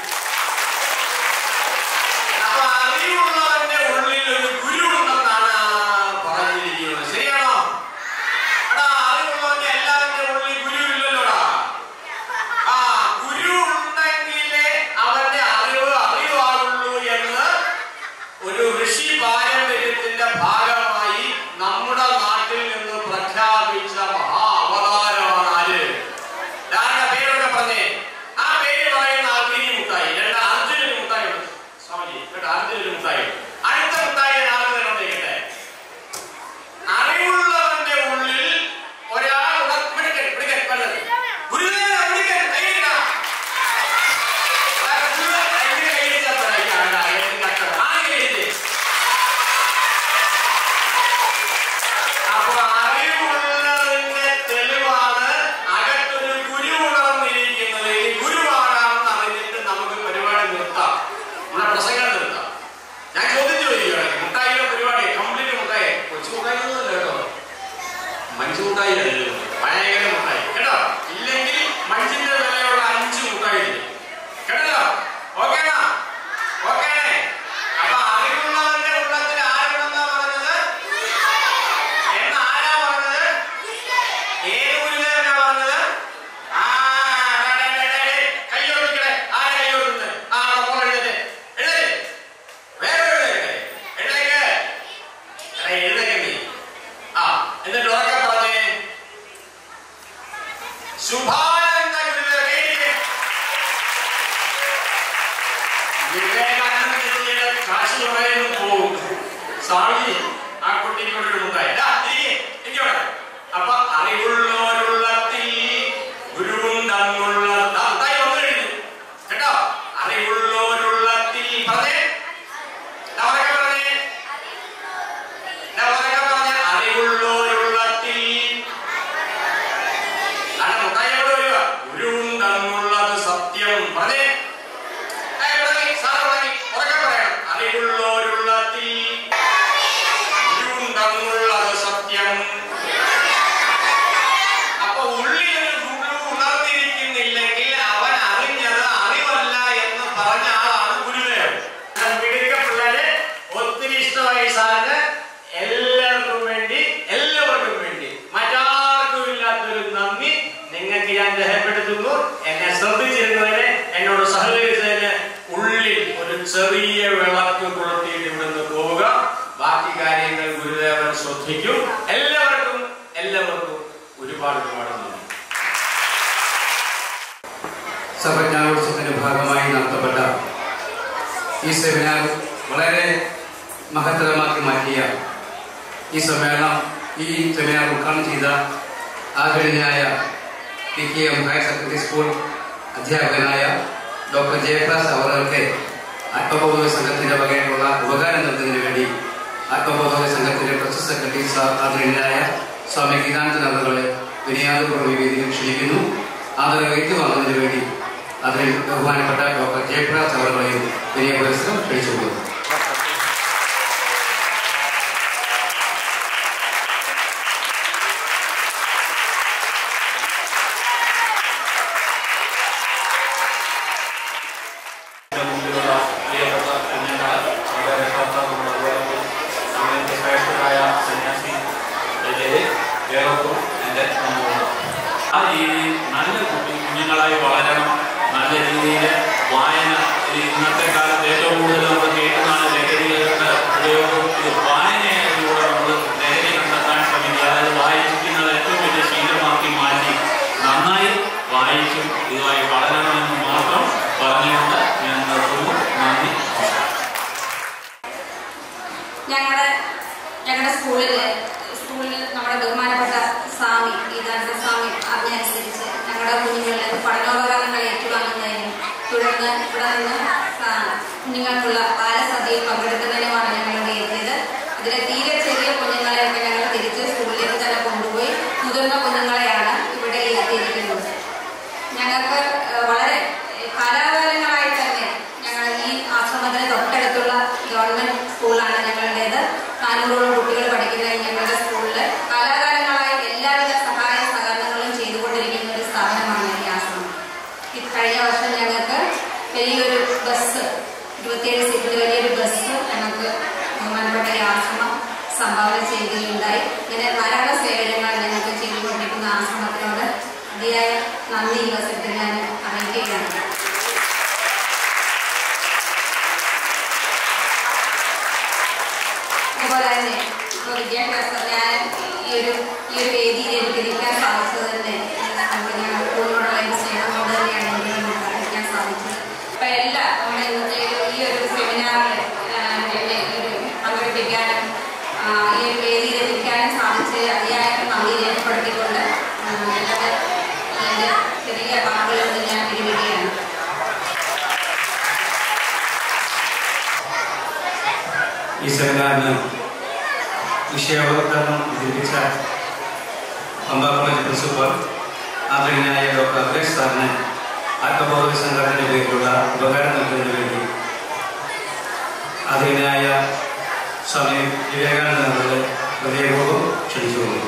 അപ്പൊ അറിവുള്ളവന്റെ ഉള്ളിൽ ഒരു ഗുരു ഉണ്ടെന്നാണ് പറഞ്ഞിരിക്കുന്നത് ശരിയാണോ എടാ അറിവുള്ളവന്റെ എല്ലാവരുടെ ഉള്ളിൽ ഗുരു ഇല്ലല്ലോടാ ആ ഗുരു ഉണ്ടെങ്കിലേ അവന്റെ അറിവ് അറിവാകുള്ളൂ എന്ന് ഒരു ഋഷി പാരമ്പര്യത്തിന്റെ ഭാഗമായി നമ്മുടെ നാട്ടിൽ നിന്ന് പ്രഖ്യാപിച്ച മഹാ അവതാരമാണ് ആര് ആരുടെ പേരൊക്കെ പറഞ്ഞേ ആ പേര് പറയുന്ന ആൾക്ക് ഇനി മുട്ടായി രണ്ട് അർജുനന് മുട്ടായി ഉണ്ട് സ്വാമിജി കേട്ടോ അർജുനന് മുട്ടായി അടുത്ത മുട്ടായി ആൾക്ക് തരുന്നേക്കട്ടെ അറിവുള്ളവന്റെ ഉള്ളിൽ ഒരാൾ ഉട- പിടിക്കൻ പിടിക്കൻ പറഞ്ഞത് ഗുരുദേവനെ പിടിക്കൻ കൈയിടാ ഗുരുദേവൻ കൈയില് കൈയിടിച്ചാ പോരാ. ഈ ആളുടെ അയലിൽ കച്ചവടം. ആര് കൈയിടിച്ചേ? അപ്പൊ അറിവുള്ളതിന്റെ തെളിവാണ് അകത്തൊരു ഗുരു ഉണർന്നിരിക്കുന്നത് ഈ ഗുരുവാണെന്ന് അറിഞ്ഞിട്ട് നമുക്ക് പരിപാടി നിർത്താം നമ്മുടെ പ്രസംഗം നിർത്താം ഞാൻ ചോദ്യം ചോദിക്കുകയാണ് മുട്ടായിയുടെ പരിപാടി കംപ്ലീറ്റ് മുട്ടായി കൊച്ചു മുട്ടായി ഒന്നുമല്ല കേട്ടോ മഞ്ചു മുട്ടായി അല്ലല്ലോ ഭയങ്കര മുട്ടായി കേട്ടോ ഇല്ലെങ്കിൽ മഞ്ചിന്റെ വിലയുള്ള അഞ്ച് മുട്ടായി തരും. കേട്ടോ ഓക്കേണോ ഓക്കേ അപ്പൊ അറിവുള്ളവന്റെ ഉള്ളത്തിൽ ആരുണ്ടെന്നാ പറഞ്ഞത് എന്ന് ആരാ പറഞ്ഞത് ഏത് ഗുരുദേവനാ പറഞ്ഞത് ആ ഡേ, ഡേ, ഡേ, ഡേ, കൈ ഓടിക്കണേ ആരാ കൈ ഓടുന്നത് ആ നമ്മൾ എഴുതട്ടെ എഴുതേ വേറെ എഴുതേക്കട്ടെ എഴുതേക്ക് എടാ, എഴുതേക്ക് നീ ആ എന്നിട്ട് ഉറക്കെ പറഞ്ഞേ ശുഭാനന്ദ ഗുരുദേവ കൈയിടിക്ക്. വിവേകാനന്ദജിയുടെ കാശ് കുറേയൊന്നും പോകും സ്വാമി ആ കുട്ടിക്ക് കൊണ്ടൊരു മുട്ടായി ദാ, ഇരിക്ക്, ഇരിക്ക് ഇവിടെ. അപ്പൊ അറിവുള്ളവരുള്ളത്തിൽ ഗുരുവുണ്ടെന്നുള്ള ദാ, മുട്ടായി വന്നു കഴിഞ്ഞു കേട്ടോ അറിവുള്ളവരുള്ളത്തിൽ പറഞ്ഞേ ദാ, ഉറക്കെ പറഞ്ഞേ ദാ, ഉറക്കെ പറഞ്ഞേ അറിവുള്ളവരുള്ളത്തിൽ അല്ല മുട്ടായിയോട് വരിക ഗുരുവുണ്ടെന്നുള്ളത് സത്യം പറഞ്ഞേ ഏയ് തുടങ്ങി, സാറ് തുടങ്ങി. ഉറക്കെ പറയണം. അറിവുള്ളോരുള്ളത്തിൽ ഗുരുവുണ്ടെന്നുള്ളത് സത്യം അപ്പൊ ഉള്ളിലൊരു ഗുരു ഉണർന്നിരിക്കുന്നില്ലെങ്കിൽ അവൻ അറിഞ്ഞത് അറിവല്ല എന്ന് പറഞ്ഞ ആളാണ് ഗുരുദേവൻ മിടുക്ക പിള്ളേരെ ഒത്തിരി ഇഷ്ടമായി സാറിന് എല്ലാവർക്കും വേണ്ടി എല്ലാവർക്കും വേണ്ടി മറ്റാർക്കും ഇല്ലാത്തൊരു നന്ദി നിങ്ങൾക്ക് ഞാൻ രേഖപ്പെടുത്തുന്നു എന്നെ ശ്രദ്ധിച്ചിരുന്നതിന് എന്നോട് സഹകരിച്ചതിന് ഉള്ളിൽ ഒരു ചെറിയ വിളക്ക് കൊളുത്തിയിട്ട് ഇവിടുന്ന് പോവുക ബാക്കി കാര്യങ്ങൾ ഗുരുദേവൻ ശ്രദ്ധിക്കും എല്ലാവർക്കും എല്ലാവർക്കും ഒരുപാട് ഒരുപാട് നന്ദി സഭജ്ഞാനോത്സവത്തിന്റെ ഭാഗമായി നടത്തപ്പെട്ട ഈ സെമിനാർ വളരെ മഹത്തരമാക്കി മാറ്റിയ ഈ സമ്മേളനം ഈ സെമിനാർ ഉദ്ഘാടനം ചെയ്ത ആദരണീയായ P K M higher secondary school അധ്യാപകനായ ഡോക്ടർ ജയപ്രകാശ് അവർക്ക് ആത്മബോധ സംഘത്തിന്റെ വകയായിട്ടുള്ള ഉപകാരം നൽകുന്നതിന് വേണ്ടി ആത്മബോധ സംഘത്തിന്റെ പ്രൊസസ് സെക്രട്ടറി സാർ ആദരണീയനായ സ്വാമി ഗീതാനന്ദൻ അവരുടെ വിനയാദപൂർവ്വ വേദിയിൽ ക്ഷണിക്കുന്നു ആദരവ് ഏറ്റുവാങ്ങുന്നതിന് വേണ്ടി അതിൽ ബഹുമാനപ്പെട്ട ഡോക്ടർ ജയപ്രകാശ് അവരുടെയും വിനയ പുരസ്കാരം ക്ഷണിച്ചുകൊള്ളുന്നു കുഞ്ഞുങ്ങളായി വളരണം നല്ല രീതിയിൽ വായന ഇത് ഇന്നത്തെ കാലത്ത് ഏറ്റവും കൂടുതൽ നമ്മൾ കേൾക്കുന്നതാണ് ലഹരികളുടെ ഉപയോഗം ഇത് വായനയിലൂടെ നമ്മൾ ലഹരി കണ്ടെത്താൻ ശ്രമിക്കുക അതായത് വായിക്കുന്നത് ഏറ്റവും വലിയ ശീലമാക്കി മാറ്റി നന്നായി വായിച്ചും ഇതുമായി വളരണമെന്ന് മാത്രം പറഞ്ഞുകൊണ്ട് ഞാൻ നിർത്തുന്നു നന്ദി ഞങ്ങളുടെ ഞങ്ങളുടെ സ്കൂളിൽ സ്കൂളിൽ നമ്മുടെ ബഹുമാനപ്പെട്ട സ്വാമി ഗീതാനന്ദ സ്വാമി ആജ്ഞ അനുസരിച്ച് ഞങ്ങളുടെ കുഞ്ഞുങ്ങളിൽ പഠനോപകരണങ്ങൾ ഏറ്റുവാങ്ങുന്നതിനും തുടർന്ന് ഇവിടെ നിന്ന് സാ- കുഞ്ഞുങ്ങൾക്കുള്ള ബാലസദ്യയിൽ പങ്കെടുക്കുന്നതിനുമാണ് ഞങ്ങളിവിടെ എത്തിയത് അതിലെ തീരെ ചെറിയ കുഞ്ഞുങ്ങളെയൊക്കെ ഞങ്ങൾ തിരിച്ച് സ്കൂളിലേക്ക് തന്നെ കൊണ്ടുപോയി മുതിർന്ന കുഞ്ഞുങ്ങളെയാണ് ഇവിടെ എത്തിയിരിക്കുന്നത് ഞങ്ങൾക്ക് ഏഹ്, വളരെ ഏഹ്, കാലാകാലങ്ങളായി തന്നെ ഞങ്ങൾ ഈ ആശ്രമത്തിന് തൊട്ടടുത്തുള്ള ഗവൺമെന്റ് സ്കൂളാണ് ഞങ്ങളുടേത് നാനൂറോളം കുട്ടികൾ പഠിക്കുന്ന ഈ ഞങ്ങളുടെ സ്കൂളിൽ കാലാകാലങ്ങളായി എല്ലാവിധ സഹായ സഹകരണങ്ങളും ചെയ്തുകൊണ്ടിരിക്കുന്ന ഒരു സ്ഥാപനമാണ് ഈ ആശ്രമം ഈ കഴിഞ്ഞ വർഷം ഞങ്ങൾക്ക് വലിയൊരു ബസ് ഇരുപത്തിയേഴ് സീറ്റിൽ വലിയൊരു ബസ് ഞങ്ങൾക്ക് ബഹുമാനപ്പെട്ട ഈ ആശ്രമം സംഭാവന ചെയ്യുകയുണ്ടായി ഇങ്ങനെ ധാരാളം സേവനങ്ങൾ ഞങ്ങൾക്ക് ചെയ്തുകൊണ്ടിരിക്കുന്ന ആശ്രമത്തിനോട് അതിയായ നന്ദി ഈ അവസരത്തിൽ ഞാൻ അറിയിക്കുകയാണ് അതുപോലെ തന്നെ ഇപ്പോൾ വിദ്യാഭ്യാസം ഞാൻ ഈ ഒരു ഈ ഒരു വേദിയിൽ എനിക്ക് ഇരിക്കാൻ സാധിച്ചത് തന്നെ നമുക്ക് ഞാൻ സ്കൂളിനോടുള്ള ഒരു സ്നേഹം കൊണ്ട് തന്നെയാണ് എനിക്ക് നമുക്ക് ഇരിക്കാൻ സാധിച്ചത് അപ്പം എല്ലാ നമ്മുടെ ഇന്നത്തെ ഒരു ഈ ഒരു സെമിനാറിൽ എന്നെ ഒരു പങ്കെടുപ്പിക്കാനും ആ, ഈ ഒരു വേദിയിൽ എത്തിക്കാനും സാധിച്ച് അതിയായ നന്ദി രേഖപ്പെടുത്തിക്കൊണ്ട് ആ, എൻ്റെ എൻ്റെ ചെറിയ വാക്കുകൾ കൊണ്ട് ഞാൻ പിരിവിടുകയാണ് ഈ സെമിനാറിന് വിഷയാവതരണം അവതരിപ്പിച്ച പമ്പ കോളേജ് പ്രിൻസിപ്പൽ ആദരണീയനായ ഡോക്ടർ അഖിലേഷ് സാറിന് ആത്മബോധ സംഘടനയുടെ പേരിലുള്ള ഉപകാരം നൽകുന്നതിന് വേണ്ടി ആദരണീയനായ സ്വാമി വിവേകാനന്ദങ്ങളുടെ ഹൃദയപൂർവ്വം ക്ഷണിച്ചുകൊള്ളു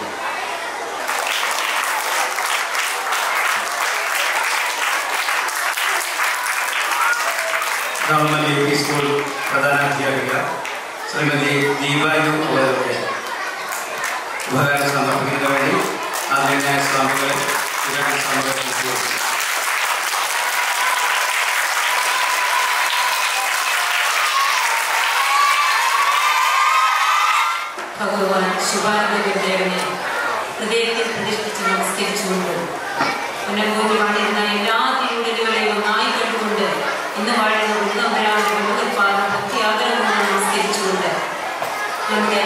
ഗവൺമെന്റ് യു പി സ്കൂൾ പ്രധാനാധ്യാപിക ശ്രീമതി ദീപായു അവരുടെ ഉപകാരം സമർപ്പിക്കുന്നതിന് വേണ്ടി ആദ്യമായ സ്വാമികളെ ഇവരുടെ സമർപ്പിച്ചു ഭഗവാൻ ശുഭാനന്ദദേവനെ ഹൃദയത്തിൽ പ്രതിഷ്ഠിച്ച് നമസ്കരിച്ചുകൊണ്ട് പുനർഭൂമി വാണിരുന്ന എല്ലാ തിരുവിടലുകളെയും ഒന്നായി കണ്ടുകൊണ്ട് ഇന്ന് വാഴുന്ന ഉന്നതരാണ് ഭഗവത്പാദ ഭക്തിയാദരവുമായി നമസ്കരിച്ചുകൊണ്ട് നമ്മുടെ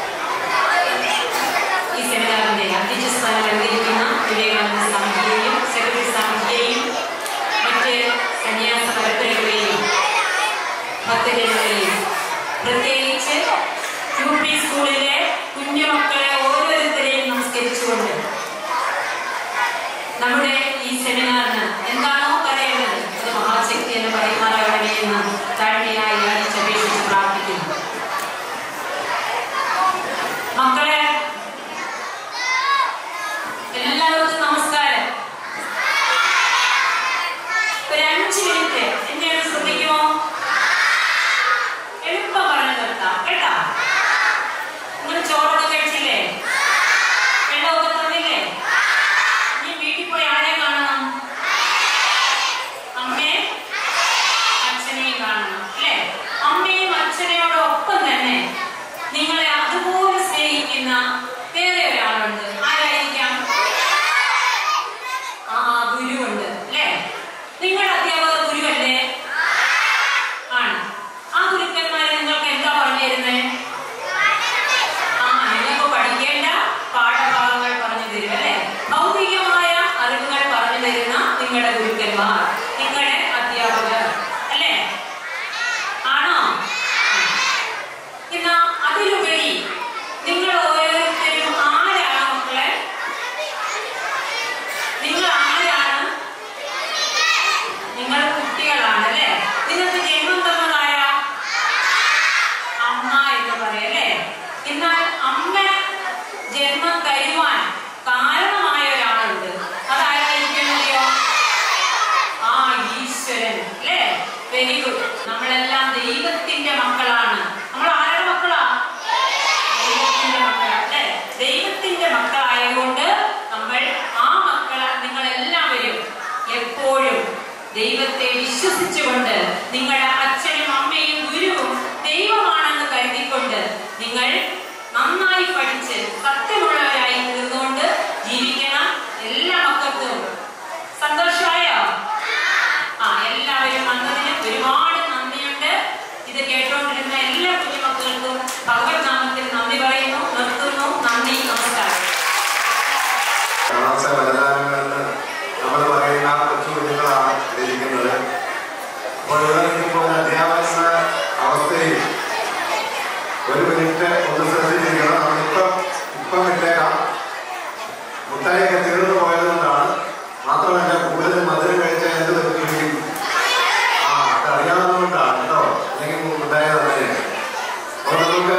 ഈ സെമിനാറിന്റെ അധ്യക്ഷ സ്ഥാനം അലങ്കരിക്കുന്ന വിവേകാനന്ദ സ്വാമിജിയെയും സെക്രട്ടറി സ്വാമിജിയെയും മറ്റ് സന്യാസ പരമ്പരകളെയും ഭക്തജനങ്ങളെയും പ്രത്യേകിച്ച് യു പി സ്കൂളിലെ കുഞ്ഞുമക്കളെ ഓരോരുത്തരെയും നമസ്കരിച്ചുകൊണ്ട് നമ്മുടെ ഈ സെമിനാറിന് എന്താണോ പറയേണ്ടത് അത് മഹാശക്തി എന്ന് പറയുമാറാകണമേ എന്ന് താഴ്മയായി യാചിച്ചപേക്ഷിച്ച് പ്രാർത്ഥിക്കുന്നു മക്കളെ എല്ലാവർക്കും നമസ്കാരം ഒരു അഞ്ച് മിനിറ്റ് എന്നെ ഒന്ന് ശ്രദ്ധിക്കുമോ എളുപ്പം പറഞ്ഞു നിർത്താം കേട്ടാ നിങ്ങൾ ചോറൊക്കെ കഴിച്ചില്ലേ വെള്ളമൊക്കെ തന്നില്ലേ ഇനി വീട്ടിൽ പോയി ആരെ കാണണം അമ്മയെ അച്ഛനെയും കാണണം അല്ലേ അമ്മയും അച്ഛനെയോടൊപ്പം തന്നെ നിങ്ങളെ അതുപോലെ സ്നേഹിക്കുന്ന വേറെ ഒരാളുണ്ട് ആരായിരിക്കാം ആ ഗുരുവുണ്ട് അല്ലേ നിങ്ങളുടെ അധ്യാപക ഗുരുവല്ലേ ആണ് ആ ഗുരുക്കന്മാരെ നിങ്ങൾക്ക് എന്താ പറഞ്ഞു തരുന്നേ ആ നിങ്ങൾക്ക് പഠിക്കേണ്ട പാഠഭാഗങ്ങൾ പറഞ്ഞു തരും അല്ലേ ഭൗതികമായ അറിവുകൾ പറഞ്ഞു തരുന്ന നിങ്ങളുടെ ഗുരുക്കന്മാർ നിങ്ങളുടെ അധ്യാപകർ അല്ലേ ആണോ എന്നാ അതിലുപരി നിങ്ങൾ ഓരോരുത്തരും ആരാണ് മക്കളെ നിങ്ങൾ ആരാണ് നിങ്ങൾ കുട്ടികളാണ് അല്ലേ നിങ്ങൾക്ക് ജന്മം തന്നതാരാ അമ്മ എന്ന് പറയല്ലേ എന്നാൽ അമ്മ ജന്മം തരുവാൻ കാരണമായ ഒരാളുണ്ട് അതാരായിരിക്കണമല്ലോ ആ ഈശ്വരൻ അല്ലേ വെരി ഗുഡ് നമ്മളെല്ലാം ദൈവത്തിന്റെ മക്കളാണ് നമ്മൾ ആരുടെ മക്കളാ ദൈവത്തിന്റെ മക്കളാ അല്ലേ ദൈവത്തിന്റെ മക്കളായതുകൊണ്ട് നമ്മൾ ആ മക്കളെ നിങ്ങൾ എല്ലാവരും എപ്പോഴും ദൈവത്തെ വിശ്വസിച്ചുകൊണ്ട് നിങ്ങളുടെ അച്ഛനും അമ്മയും ഗുരുവും ദൈവമാണെന്ന് കരുതിക്കൊണ്ട് നിങ്ങൾ നന്നായി പഠിച്ച് സത്യമുള്ളവരായി തീർന്നുകൊണ്ട് ജീവിക്കണം എല്ലാ മക്കൾക്കും സന്തോഷമായോ ആ എല്ലാവരും വന്നതിന് ഒരുപാട് നന്ദിയുണ്ട് ഇത് കേട്ടോണ്ടിരുന്ന എല്ലാ കുഞ്ഞുമക്കൾക്കും ഭഗവത് നാമത്തിൽ നന്ദി പറയുന്നു നിർത്തുന്നു നന്ദി നമസ്കാരം ക്ലാസ് വലുതാനങ്ങളിൽ നമ്മൾ പറയുന്ന കൊച്ചു കുഞ്ഞുങ്ങളാണ് ഇരിക്കുന്നത് അപ്പോൾ ഇവിടെ നിൽക്കുമ്പോൾ അധ്യാപകരുടെ അവസ്ഥയിൽ ഒരു മിനിറ്റ് ഒന്ന് ശ്രദ്ധിച്ചിരിക്കണം നമ്മളിപ്പം ഇപ്പം വിട്ടേക്കാം മുട്ടായൊക്കെ തീർന്നു പോയതുകൊണ്ടാണ് മാത്രമല്ല കൂടുതൽ മധുരം കഴിച്ചാൽ എന്ത് പറ്റും ആ അത് അറിയാവുന്നതുകൊണ്ടാണ് കേട്ടോ അല്ലെങ്കിൽ മുട്ടായ തന്നെ അപ്പോൾ നമുക്ക്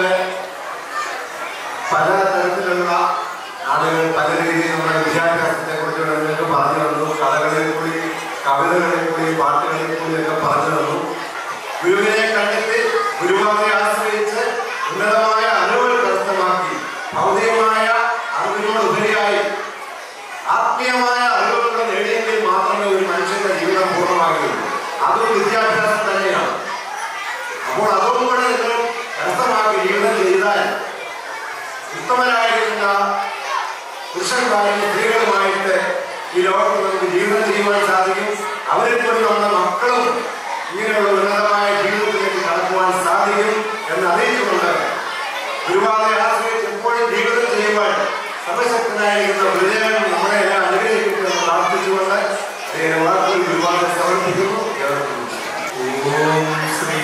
പല തരത്തിലുള്ള ആളുകൾ പല രീതിയിൽ നമ്മുടെ വിദ്യാഭ്യാസത്തെ കുറിച്ച് നിങ്ങൾക്ക് പറഞ്ഞു തന്നു കഥകളിൽ കൂടി കവിതകളിൽ കൂടി പാട്ടുകളിൽ കൂടി ഒക്കെ പറഞ്ഞു തന്നു ഗുരുവിനെ കണ്ടിട്ട് ഗുരുവാനെ ആശ്രയിച്ച് ഉന്നതമായ അറിവുകൾ കരസ്ഥമാക്കി ഭൗതികമായ അറിവിനോടുപരിയായി ആത്മീയമായ അറിവുകൾ നേടിയെങ്കിൽ മാത്രമേ ഒരു മനുഷ്യന്റെ ജീവിതം പൂർണ്ണമാകുകയുള്ളൂ അതും വിദ്യാഭ്യാസം തന്നെയാണ് അപ്പോൾ അതും കൂടെ നിങ്ങൾ കരസ്ഥമാക്കി ജീവിതം ചെയ്താൽ ഉത്തമരായിരിക്കുന്ന പുരുഷന്മാരും സ്ത്രീകളുമായിട്ട് ഈ ലോകത്ത് നമുക്ക് ജീവിതം ചെയ്യുവാൻ സാധിക്കും അവരെ കൂടി നമ്മുടെ മക്കളും ഇങ്ങനെയുള്ള ഉന്നതമായ ജീവിതത്തിലേക്ക് കടക്കുവാൻ സാധിക്കും എന്ന് അറിയിച്ചുകൊണ്ട് ഒരുപാട് ആശ്രയിച്ച് എപ്പോഴും ജീവിതം ചെയ്യുവാൻ സർവശക്തനായിരിക്കുന്ന വിജയൻ നമ്മളെ എല്ലാം അനുഗ്രഹിക്കട്ടെ എന്ന് പ്രാർത്ഥിച്ചുകൊണ്ട് അദ്ദേഹം വാക്കുകൾ ഒരുപാട് സമർപ്പിക്കുന്നു ഏവർക്കും ഓം ശ്രീ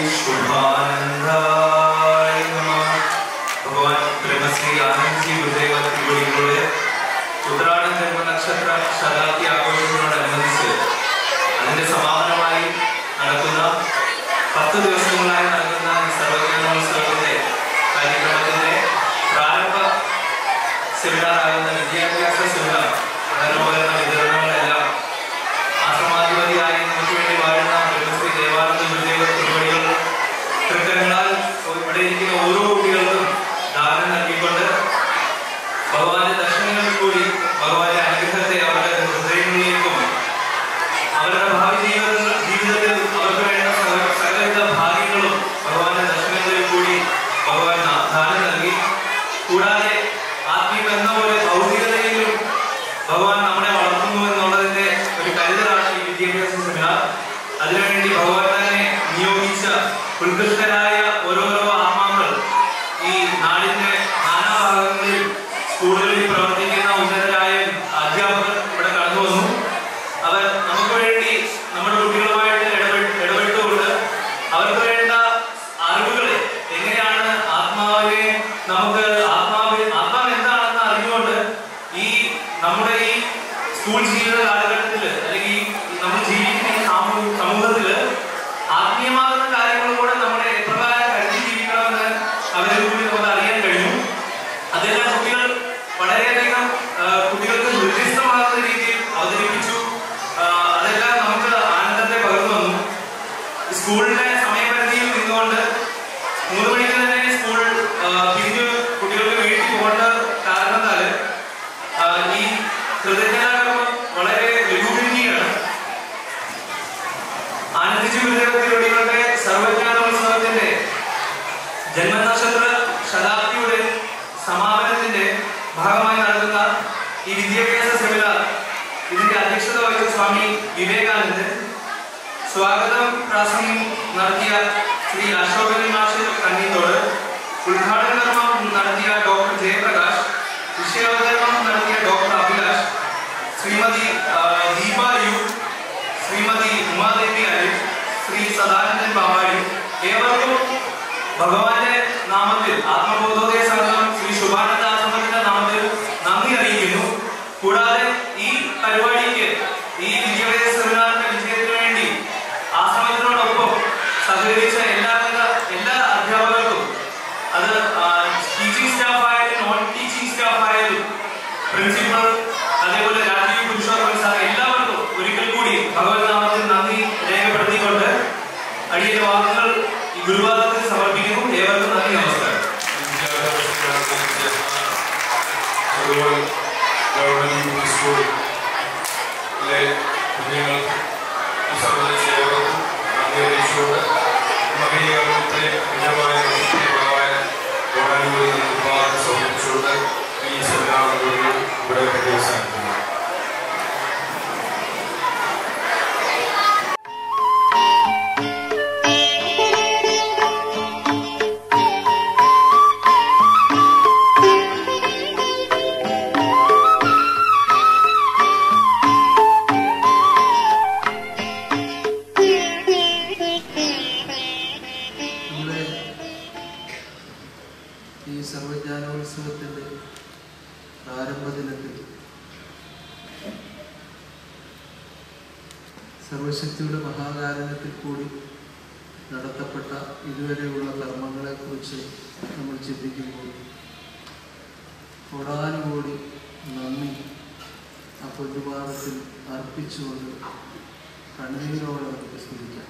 ശുഭാനന്ദായ നമഃ ഭഗവാൻ ബ്രഹ്മശ്രീ ആനന്ദ്ജി ഗുരുദേവ തിരുവടികളുടെ ഉത്രാടം ജന്മ നക്ഷത്ര ശതാബ്ദി ആഘോഷത്തിനോടനുബന്ധിച്ച് അതിന്റെ സമാപനമായി നടക്കുന്ന പത്ത് ദിവസങ്ങളായി നടക്കുന്ന ഈ സർവജ്ഞാനോത്സവത്തിന്റെ കാര്യക്രമത്തിന്റെ പ്രാരംഭ സെമിനാറാകുന്ന വിദ്യാഭ്യാസ സെമിനാർ പഠനോപകരണ വിതരണങ്ങളെല്ലാം ആശ്രമാധിപതിയായി നമുക്ക് വേണ്ടി വാഴുന്ന ബ്രഹ്മശ്രീ ദേവാനന്ദ ഗുരുദേവ തിരുവടികൾ തൃക്കരങ്ങളാൽ ഇവിടെ ഇരിക്കുന്ന ഓരോ കുട്ടികൾക്കും ദാനം നൽകിക്കൊണ്ട് ഭഗവാന്റെ ദർശനങ്ങളിൽ കൂടി ഭഗവാന്റെ അനുഗ്രഹത്തെ അവരുടെ ഹൃദയങ്ങളിലേക്കും അവരുടെ ഭാവി ജീവിത ജീവിതത്തിൽ അവർക്ക് വേണ്ട സകല- സകലവിധ ഭാഗ്യങ്ങളും ഭഗവാന്റെ ദർശനങ്ങളിൽ കൂടി ഭഗവാൻ ദാ- ദാനം നൽകി കൂടാതെ ആത്മീയം എന്ന പോലെ ഭൗതികതയിലും ഭഗവാൻ നമ്മളെ വളർത്തുന്നു എന്നുള്ളതിന്റെ ഒരു കരുതലാണ് ഈ വിദ്യാഭ്യാസ സെമിനാർ അതിനുവേണ്ടി ഭഗവാൻ തന്നെ നിയോഗിച്ച ഉത്കൃഷ്ടരായ ഓരോരോ ആത്മാക്കൾ ഈ നാടിന്റെ നാനാഭാഗങ്ങളിൽ സ്കൂളുകളിൽ പ്രവർത്തിക്കുന്ന ഉന്നതരായ അധ്യാപകർ ഇവിടെ കടന്നു വന്നു അവർ നമുക്ക് വേണ്ടി നമ്മുടെ കുട്ടികളുമായിട്ട് ഇടപെട്ട് ഇടപെട്ടുകൊണ്ട് അവർക്ക് വേണ്ട അറിവുകളെ എങ്ങനെയാണ് ആത്മാവിനെ നമുക്ക് ആത്മാവ് ആത്മാവ് എന്താണെന്ന് അറിഞ്ഞുകൊണ്ട് ഈ നമ്മുടെ ഈ സ്കൂൾ ജീവിത കാലഘട്ടത്തിൽ അല്ലെങ്കിൽ ഈ നമ്മൾ ജീവിക്കുന്ന ഈ സാമൂഹ സമൂഹത്തില് ആത്മീയമാകുന്ന കാര്യങ്ങൾ കൂടെ നമ്മളെ എപ്രകാരം കരുതി ജീവിക്കണമെന്ന് അവരിൽ കൂടി നമുക്ക് അറിയാൻ കഴിഞ്ഞു അതെല്ലാം കുട്ടികൾ വളരെയധികം ആ, കുട്ടികൾക്ക് വ്യത്യസ്തമാകുന്ന രീതിയിൽ അവതരിപ്പിച്ചു ആ, അതെല്ലാം നമുക്ക് ആനന്ദത്തെ പകർന്നു വന്നു സ്കൂളിന്റെ സമയപരിധിയിൽ നിന്നുകൊണ്ട് മൂന്ന് മണിക്ക് തന്നെ സ്കൂൾ ആ, പിരിഞ്ഞ് കുട്ടികൾക്ക് വീട്ടിൽ പോകേണ്ട കാരണത്താല് ആ, ഈ കൃതജ്ഞതാകർമ്മം വളരെ ലഘൂകരിക്കുകയാണ് ആനന്ദിച്ചു ഗുരുദേവത്തിലൂടെ സർവജ്ഞാനോത്സവത്തിന്റെ ജന്മനക്ഷത്ര ശതാബ്ദിയുടെ സമാപനത്തിന്റെ ഭാഗമായി നടക്കുന്ന ഈ വിദ്യാഭ്യാസ സെമിനാർ ഇതിന്റെ അധ്യക്ഷത വഹിച്ച സ്വാമി വിവേകാനന്ദൻ സ്വാഗതം പ്രാസംഗം നടത്തിയ ശ്രീ അശോകൻ മാഷ് കണ്ണീത്തോട് ഉദ്ഘാടന കർമ്മം നടത്തിയ ഡോക്ടർ ജയപ്രകാശ് വിഷയാവതരണം നടത്തിയ ഡോക്ടർ അഭിലാഷ് ശ്രീമതി ആ, ദീപ യു ശ്രീമതി ഉമാദേവി അരിഫ് ശ്രീ സദാനന്ദൻ പാമ്പാടി ഏവർക്കും ഭഗവാന്റെ നാമത്തിൽ ആത്മബോധോദയ സംഘം ശ്രീ ശുഭാനന്ദ ആശ്രമത്തിന്റെ നാമത്തിൽ നന്ദി അറിയിക്കുന്നു കൂടാതെ ഈ പരിപാടിക്ക് ഈ വിദ്യാഭ്യാസ സെമിനാറിന്റെ വിജയത്തിന് വേണ്ടി ആശ്രമത്തിനോടൊപ്പം സഹകരിച്ച എല്ലാവിധ എല്ലാ അധ്യാപകർക്കും അത് ടീച്ചിങ് സ്റ്റാഫ് ആയാലും നോൺ ടീച്ചിങ് സ്റ്റാഫ് ആയാലും പ്രിൻസിപ്പൽ അതേപോലെ രാജീവ് പുരുഷോത്തമൻ സാർ എല്ലാവർക്കും ഒരിക്കൽ കൂടി ഭഗവത് നാമത്തിൽ നന്ദി രേഖപ്പെടുത്തിക്കൊണ്ട് അടിയന്റെ വാക്കുകൾ ഈ ഗുരുവാദത്തിൽ സമർപ്പിക്കുന്നു ഏവർക്കും നന്ദി നമസ്കാരം അതുപോലെ ഗവൺമെന്റ് യു പി സ്കൂളിലെ കുഞ്ഞുങ്ങൾക്ക് ഈ സംബന്ധിച്ച് ഏവർക്കും നന്ദി അറിയിച്ചുകൊണ്ട് മകനീയ അംഗത്തെ നിജമായ നിത്യമായ ഗുണാനുഭവത്തിൽ ഒരുപാട് സമർപ്പിച്ചുകൊണ്ട് ഈ സെമിനാർ ഇവിടെ അവസാനിക്കുന്നു നമ്മുടെ ഈ സർവജ്ഞാനോത്സവത്തിൻ്റെ പ്രാരംഭ ദിനത്തിൽ സർവശക്തിയുടെ മഹാകാരണത്തിൽ കൂടി നടത്തപ്പെട്ട ഇതുവരെയുള്ള കർമ്മങ്ങളെക്കുറിച്ച് നമ്മൾ ചിന്തിക്കുമ്പോൾ കോടാനുകോടി നന്ദി ആ പൊതുപാദത്തിൽ അർപ്പിച്ചുകൊണ്ട് കണ്ണീരോടെ നമുക്ക് സ്തുതിക്കാം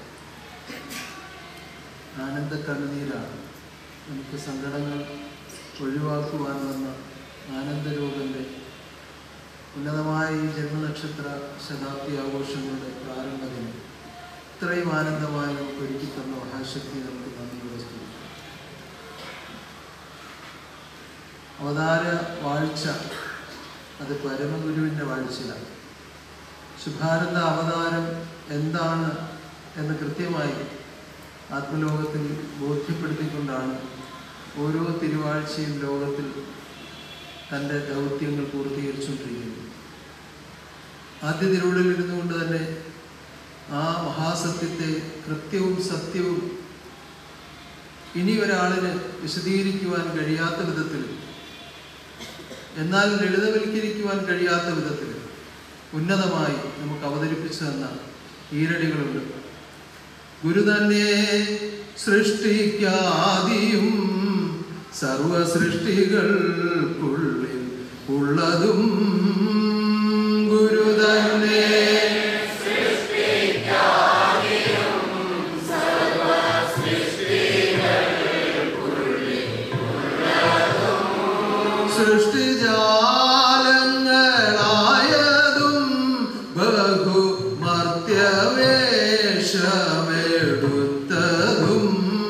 ആനന്ദ കണ്ണുനീരാണ് നമുക്ക് സങ്കടങ്ങൾ ഒഴിവാക്കുവാൻ വന്ന ആനന്ദരൂപൻ്റെ ഉന്നതമായ ഈ ജന്മനക്ഷത്ര ശതാബ്ദി ആഘോഷങ്ങളുടെ പ്രാരംഭദിനം ഇത്രയും ആനന്ദമായി നമുക്ക് ഒരുക്കി തന്ന മഹാശക്തി നമുക്ക് നന്ദിയോടെ സ്തുതിക്കാം അവതാര വാഴ്ച അത് പരമഗുരുവിൻ്റെ വാഴ്ചയാണ് ശുഭാനന്ദ അവതാരം എന്താണ് എന്ന് കൃത്യമായി ആത്മലോകത്തിൽ ബോധ്യപ്പെടുത്തിക്കൊണ്ടാണ് ഓരോ തിരുവാഴ്ചയും ലോകത്തിൽ തൻ്റെ ദൗത്യങ്ങൾ പൂർത്തീകരിച്ചുകൊണ്ടിരിക്കുന്നത് ആദ്യ തിരുവിടൽ ഇരുന്നുകൊണ്ട് തന്നെ ആ മഹാസത്യത്തെ കൃത്യവും സത്യവും ഇനി ഒരാളിന് വിശദീകരിക്കുവാൻ കഴിയാത്ത വിധത്തിൽ എന്നാൽ ലളിതവൽക്കരിക്കുവാൻ കഴിയാത്ത വിധത്തിൽ ഉന്നതമായി നമുക്ക് അവതരിപ്പിച്ചു തന്ന ഈരടികളുണ്ട് ഗുരു തന്നെ സൃഷ്ടിക്കാതിയും സർവ സൃഷ്ടികൾക്കുള്ളിൽ ഉള്ളതും ഗുരു തന്നെ സൃഷ്ടിജാലങ്ങളായതും ബഹു മർത്യവേഷമെടുത്തതും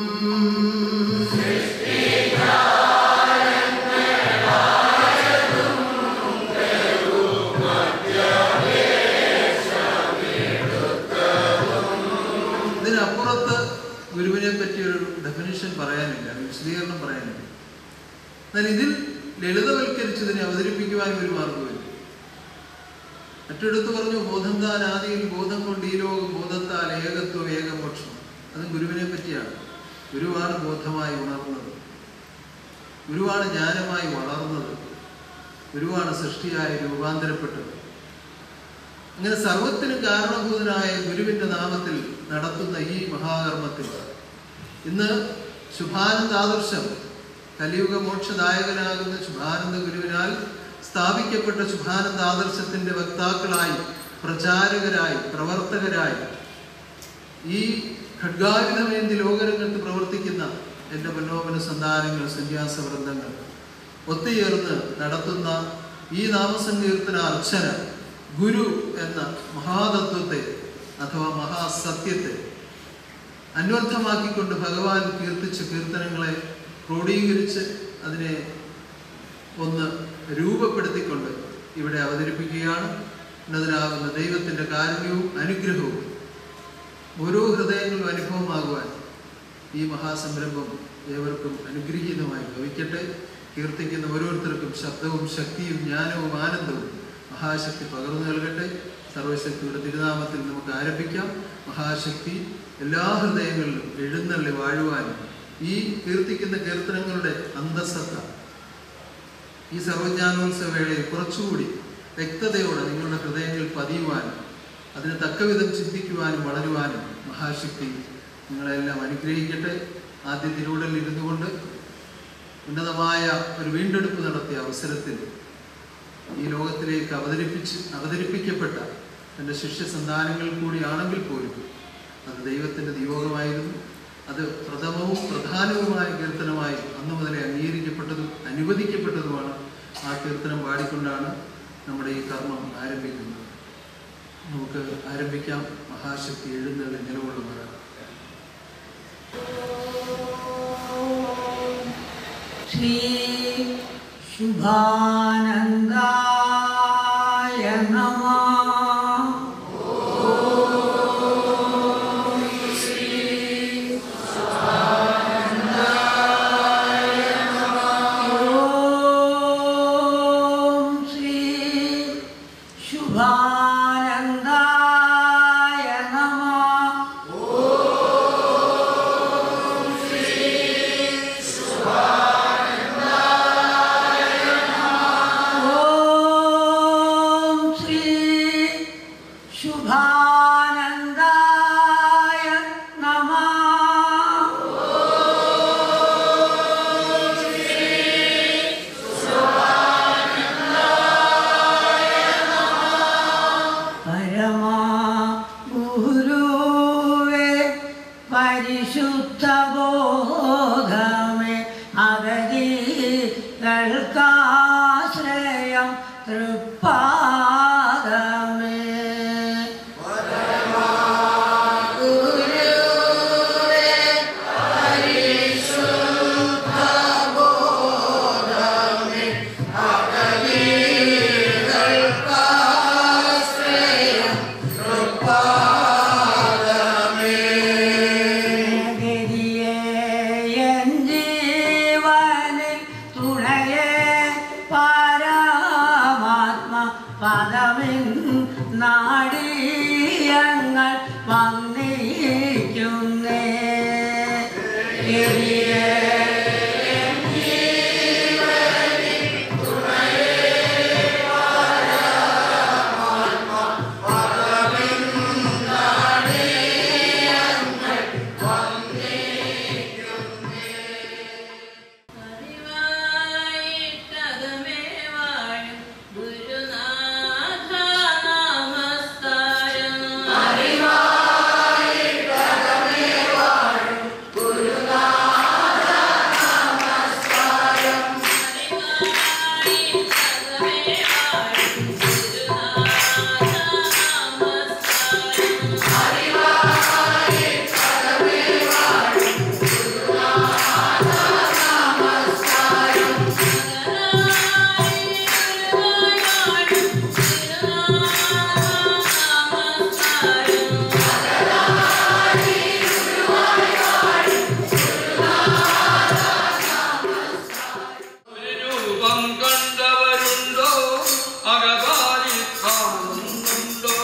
ഇതിനപ്പുറത്ത് ഗുരുവിനെ പറ്റി ഒരു ഡെഫിനിഷൻ പറയാനില്ല ഒരു വിശദീകരണം പറയാനില്ല എന്നാൽ ഇതിൽ ലളിതവൽക്കരിച്ചതിനെ അവതരിപ്പിക്കുവാൻ ഒരു മാർഗമില്ല മറ്റൊരിടത്ത് പറഞ്ഞു ബോധം താൻ ആദിയിൽ ബോധം കൊണ്ട് ഈ ലോകം ബോധത്താൽ ഏകത്വം ഏകമോക്ഷം അത് ഗുരുവിനെ പറ്റിയാണ് ഗുരുവാണ് ബോധമായി ഉണർന്നത് ഗുരുവാണ് ജ്ഞാനമായി വളർന്നത് ഗുരുവാണ് സൃഷ്ടിയായി രൂപാന്തരപ്പെട്ടത് അങ്ങനെ സർവത്തിനും കാരണഭൂതനായ ഗുരുവിന്റെ നാമത്തിൽ നടത്തുന്ന ഈ മഹാകർമ്മത്തിൽ ഇന്ന് ശുഭാനന്ദ ആദർശം കലിയുഗ മോക്ഷദായകനാകുന്ന ശുഭാനന്ദ ഗുരുവിനാൽ സ്ഥാപിക്കപ്പെട്ട ശുഭാനന്ദ ആദർശത്തിന്റെ വക്താക്കളായി പ്രചാരകരായി പ്രവർത്തകരായി ഈ ഖഡ്ഗായുധമേന്തി ലോകരംഗത്ത് പ്രവർത്തിക്കുന്ന എൻ്റെ മനോമന സന്താനങ്ങൾ സന്യാസ വൃന്ദങ്ങൾ ഒത്തുചേർന്ന് നടത്തുന്ന ഈ നാമസങ്കീർത്തന അർച്ചന ഗുരു എന്ന മഹാതത്വത്തെ അഥവാ മഹാസത്യത്തെ അന്വർത്ഥമാക്കിക്കൊണ്ട് ഭഗവാൻ കീർത്തിച്ച കീർത്തനങ്ങളെ ക്രോഡീകരിച്ച് അതിനെ ഒന്ന് രൂപപ്പെടുത്തിക്കൊണ്ട് ഇവിടെ അവതരിപ്പിക്കുകയാണ് എന്നതിനാകുന്ന ദൈവത്തിൻ്റെ കാരുണ്യവും അനുഗ്രഹവും ഓരോ ഹൃദയങ്ങളും അനുഭവമാകുവാൻ ഈ മഹാസംരംഭം ഏവർക്കും അനുഗ്രഹീതമായി ഭവിക്കട്ടെ കീർത്തിക്കുന്ന ഓരോരുത്തർക്കും ശബ്ദവും ശക്തിയും ജ്ഞാനവും ആനന്ദവും മഹാശക്തി പകർന്നു നൽകട്ടെ സർവശക്തിയുടെ തിരുനാമത്തിൽ നമുക്ക് ആരംഭിക്കാം മഹാശക്തി എല്ലാ ഹൃദയങ്ങളിലും എഴുന്നള്ളി വാഴുവാനും ഈ കീർത്തിക്കുന്ന കീർത്തനങ്ങളുടെ അന്തസത്ത ഈ സർവജ്ഞാനോത്സവ വേളയിൽ കുറച്ചുകൂടി വ്യക്തതയോടെ നിങ്ങളുടെ ഹൃദയങ്ങളിൽ പതിയുവാനും അതിന് തക്കവിധം ചിന്തിക്കുവാനും വളരുവാനും മഹാശക്തി നിങ്ങളെല്ലാം അനുഗ്രഹിക്കട്ടെ ആദ്യ തിരുവുടലിൽ ഇരുന്നു കൊണ്ട് ഉന്നതമായ ഒരു വീണ്ടെടുപ്പ് നടത്തിയ അവസരത്തിൽ ഈ ലോകത്തിലേക്ക് അവതരിപ്പിച്ച് അവതരിപ്പിക്കപ്പെട്ട എൻ്റെ ശിഷ്യസന്താനങ്ങൾ കൂടിയാണെങ്കിൽ പോലും അത് ദൈവത്തിൻ്റെ നിയോഗമായിരുന്നു അത് പ്രഥമവും പ്രധാനവുമായ കീർത്തനമായി അന്നു മുതലേ അംഗീകരിക്കപ്പെട്ടതും അനുവദിക്കപ്പെട്ടതുമാണ് ആ കീർത്തനം പാടിക്കൊണ്ടാണ് നമ്മുടെ ഈ കർമ്മം ആരംഭിക്കുന്നത് നമുക്ക് ആരംഭിക്കാം മഹാശക്തി എഴുന്നേൽ നിലകൊള്ളുന്നത് ശ്രീ ശുഭാനന്ദായ നമ ഓം ശ്രീ ശുഭാനന്ദായ നമ ഓം ശ്രീ ശുഭാനന്ദായ നമ പരമാ ഗുരുവേ പരിശുദ്ധ ബോധമേ അഗതികൾക്കാശ്രയം തൃപ്പാദമേ ഗതിയേ എൻ ജീവനിൽ തുണയേ പരമാത്മ പദമിൻ നാടീയങ്ങൾ വന്നിരിക്കുന്നേ ഗതിയേ എൻ ജീവനിൽ തുണയേ പരമാത്മ പദമിൻ നാടീയങ്ങൾ രൂപം കണ്ടവരുണ്ടോ അകപാരി കാണുന്നുണ്ടോ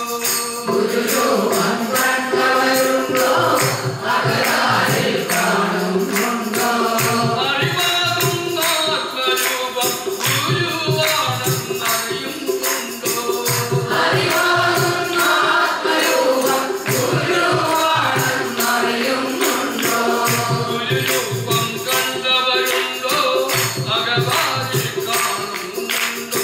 അറിവാകുന്ന ആത്മരൂപം ഗുരുവാണെന്നറിയുന്നുണ്ടോ ഗുരുരൂപം കണ്ടവരുണ്ടോ അകപാരി കാണുന്നുണ്ടോ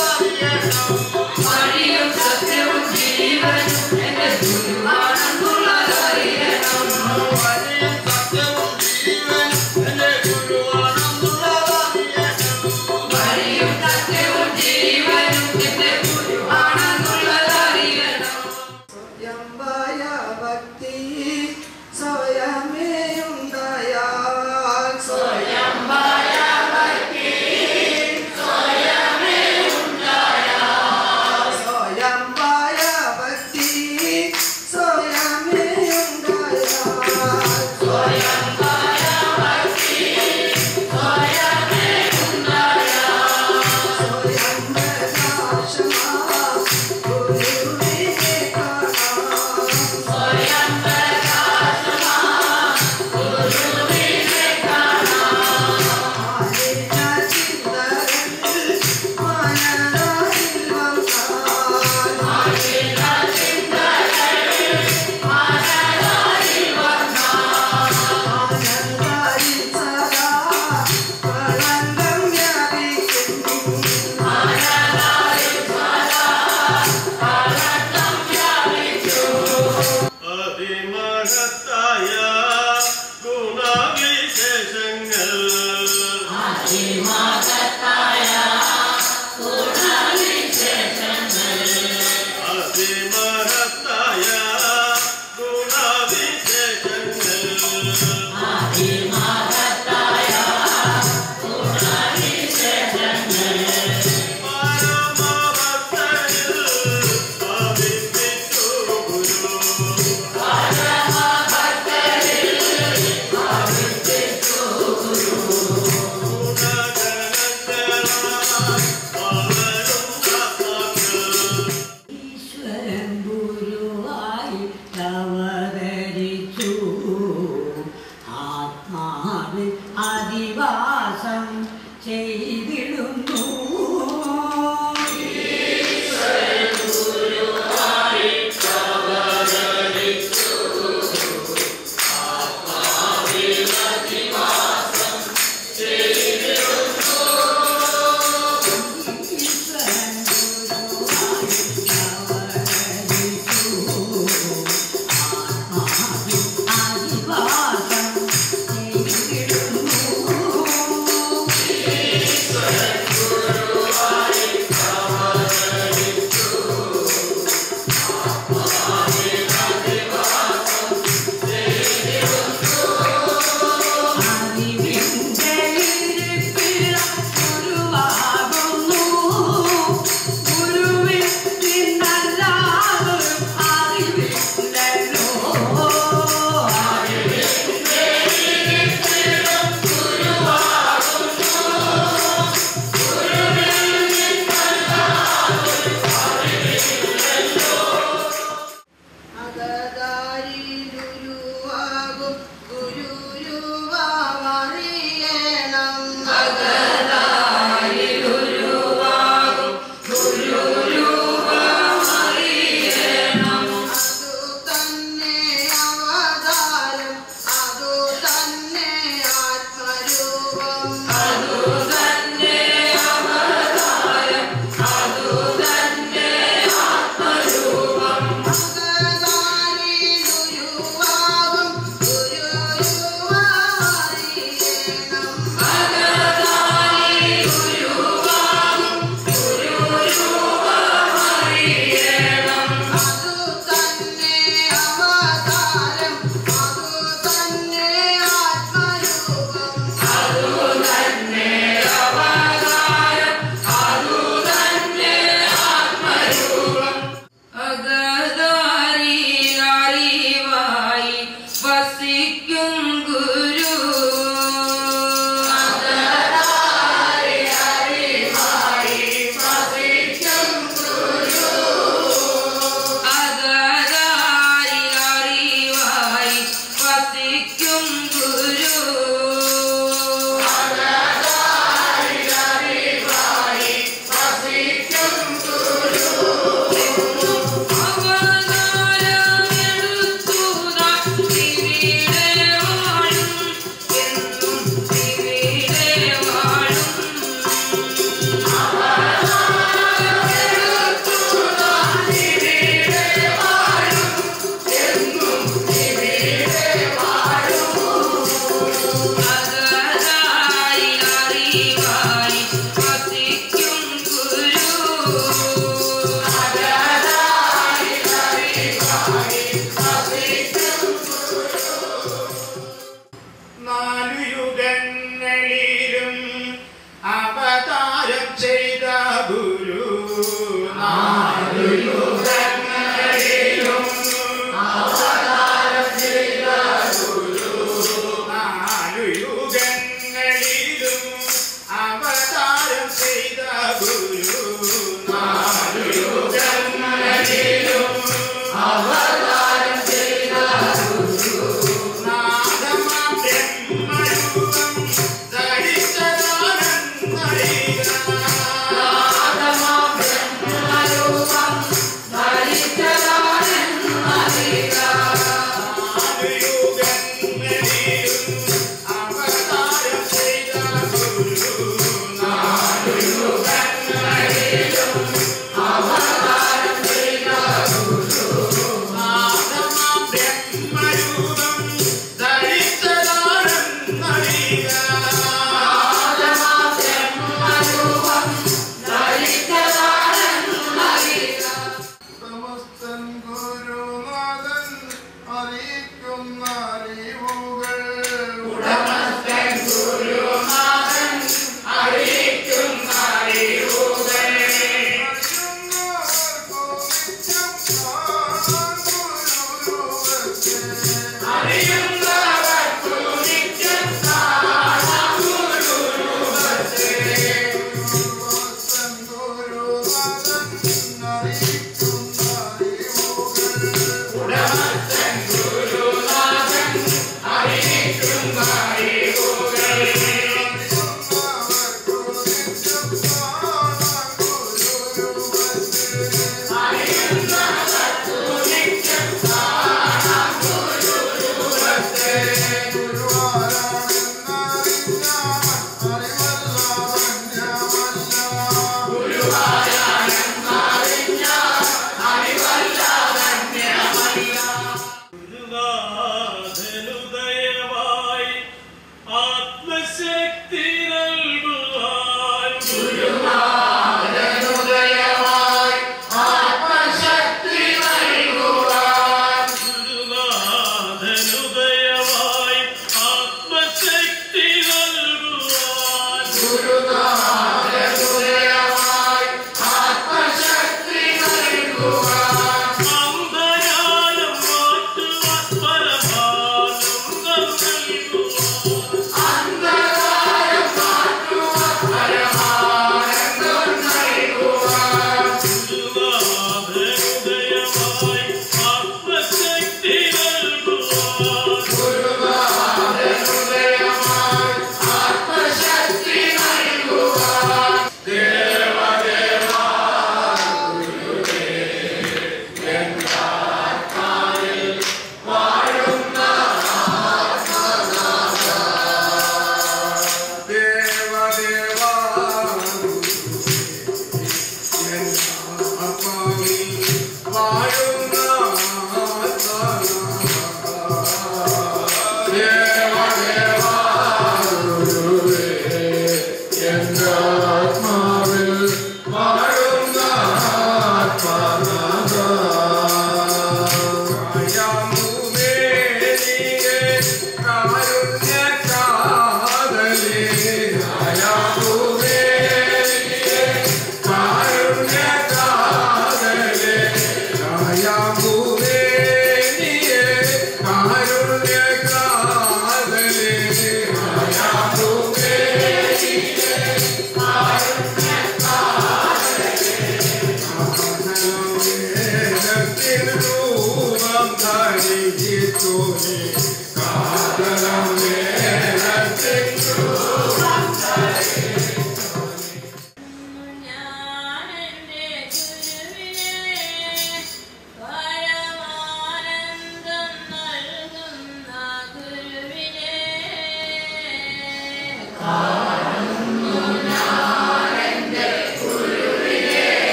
സത്യവും ജീവൻ എന്റെ ഗുരുവാണെന്നുള്ള സ്വയംഭയ ഭക്തി സ്വയമേ ഉണ്ടായാൽ സ്വയംഭയ ഭക്തി സ്വയമേ ഉണ്ടായാൽ സ്വയംഭയ ഭക്തി സ്വയമേ ഉണ്ടായാൽ സ്വയംഭയ ഭക്തി സ്വയമേ ഉണ്ടായാൽ സ്വയം പ്രകാശമാ ഗുരുവിനെ കാണാം സ്വയം പ്രകാശമാ ഗുരുവിനെ കാണാം മാലിന്യ ചിന്തകൾ മനനാരിൽ വന്നാൽ മാലിന്യ ചിന്തകൾ മനനാരിൽ വന്നാൽ ആനന്ദാരിൽ സദാ കളങ്കം വ്യാപിക്കും ആനന്ദാരിൽ സദാ കളങ്കം വ്യാപിക്കും അതിമഹത്തായ ഗുണവിശേഷങ്ങൾ അതിമഹത്തായ ഗുണവിശേഷങ്ങൾ അതിമഹത്തായ ഗുണവിശേഷങ്ങൾ അതിമഹത്തായ ഗുണവിശേഷങ്ങൾ പരമഭക്തരിൽ ഭവിപ്പിച്ചു ഗുരു പരമഭക്തരിൽ ഭവിപ്പിച്ചു ഗുരു ഈശ്വരൻ ഗുരുവായി അവതരിച്ചു ആത്മാവിൽ അധിവാസം ചെയ്തിടുന്നു ഈശ്വരൻ ഗുരുവായി അവതരിച്ചു ആത്മാവിൽ അധിവാസം ചെയ്തിടുന്നു ഈശ്വരൻ അകതാരിലുരുവാകും ഗുരുരുവാവറിയണം അകതാരിലുരുവാകും ഗുരുരുവാവറിയണം അതു തന്നെ അവതാരം അതു തന്നെ ആത്മരൂപം അതു തന്നെ അവതാരം അതു തന്നെ ആത്മരൂപം അകതാരിലുരുവാകും ഗുരുരുവാവറിയണം അകതാരിലുരുവാകും ഗുരുരുവാവറിയണം അതു തന്നെ അവതാരം അതു തന്നെ ആത്മരൂപം അതു തന്നെ അവതാരം അതു തന്നെ ആത്മരൂപം അകതാരിലറിവായി വസിക്കും ഗുരു അകതാരിലറിവായി വസിക്കും ഗുരു അകതാരിലറിവായി വസിക്കും ഗുരു അകതാരിലറിവായി വസിക്കും ഗുരു Yeah.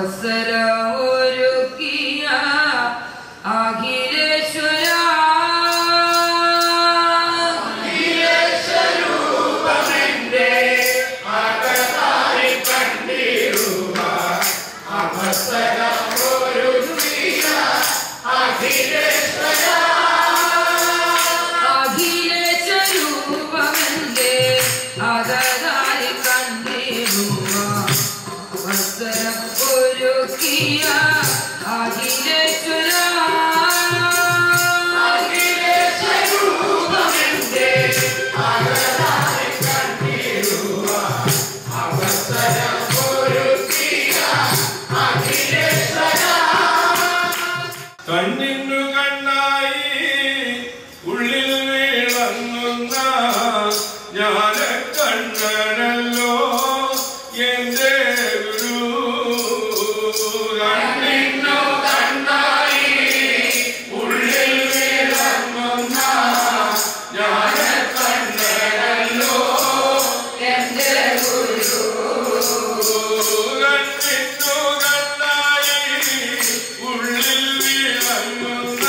അവസരമൊരുക്കിയ അഖിലേശ്വര അഖിലേശ്വരൂപമെന്റെ അകതാരി കണ്ടിടുക അവസരമൊരുക്കിയ അഖിലേശ്വര അഖിലേശ്വരൂപമെന്റെ അകതാരി കണ്ടിടുക അവസരം ഒരുക്കിയ അഖിലേശ്വര അഖിലേശ്വരൂപമെന്റെ അകതാരി കണ്ടിടുക അവസരമൊരുക്കിയ അഖിലേശ്വര കണ്ണിന്നു കണ്ണായി ഉള്ളിൽ വിളങ്ങുന്ന ജ്ഞാന കണ്ണനല്ലോ എന്റെ ഗുരു കണ്ണിന്നു കണ്ണായി ഉള്ളിൽ വിളങ്ങുന്ന ജ്ഞാന കണ്ണനല്ലോ എന്റെ ഗുരു കണ്ണിന്നു കണ്ണായി ഉള്ളിൽ വിളങ്ങുന്ന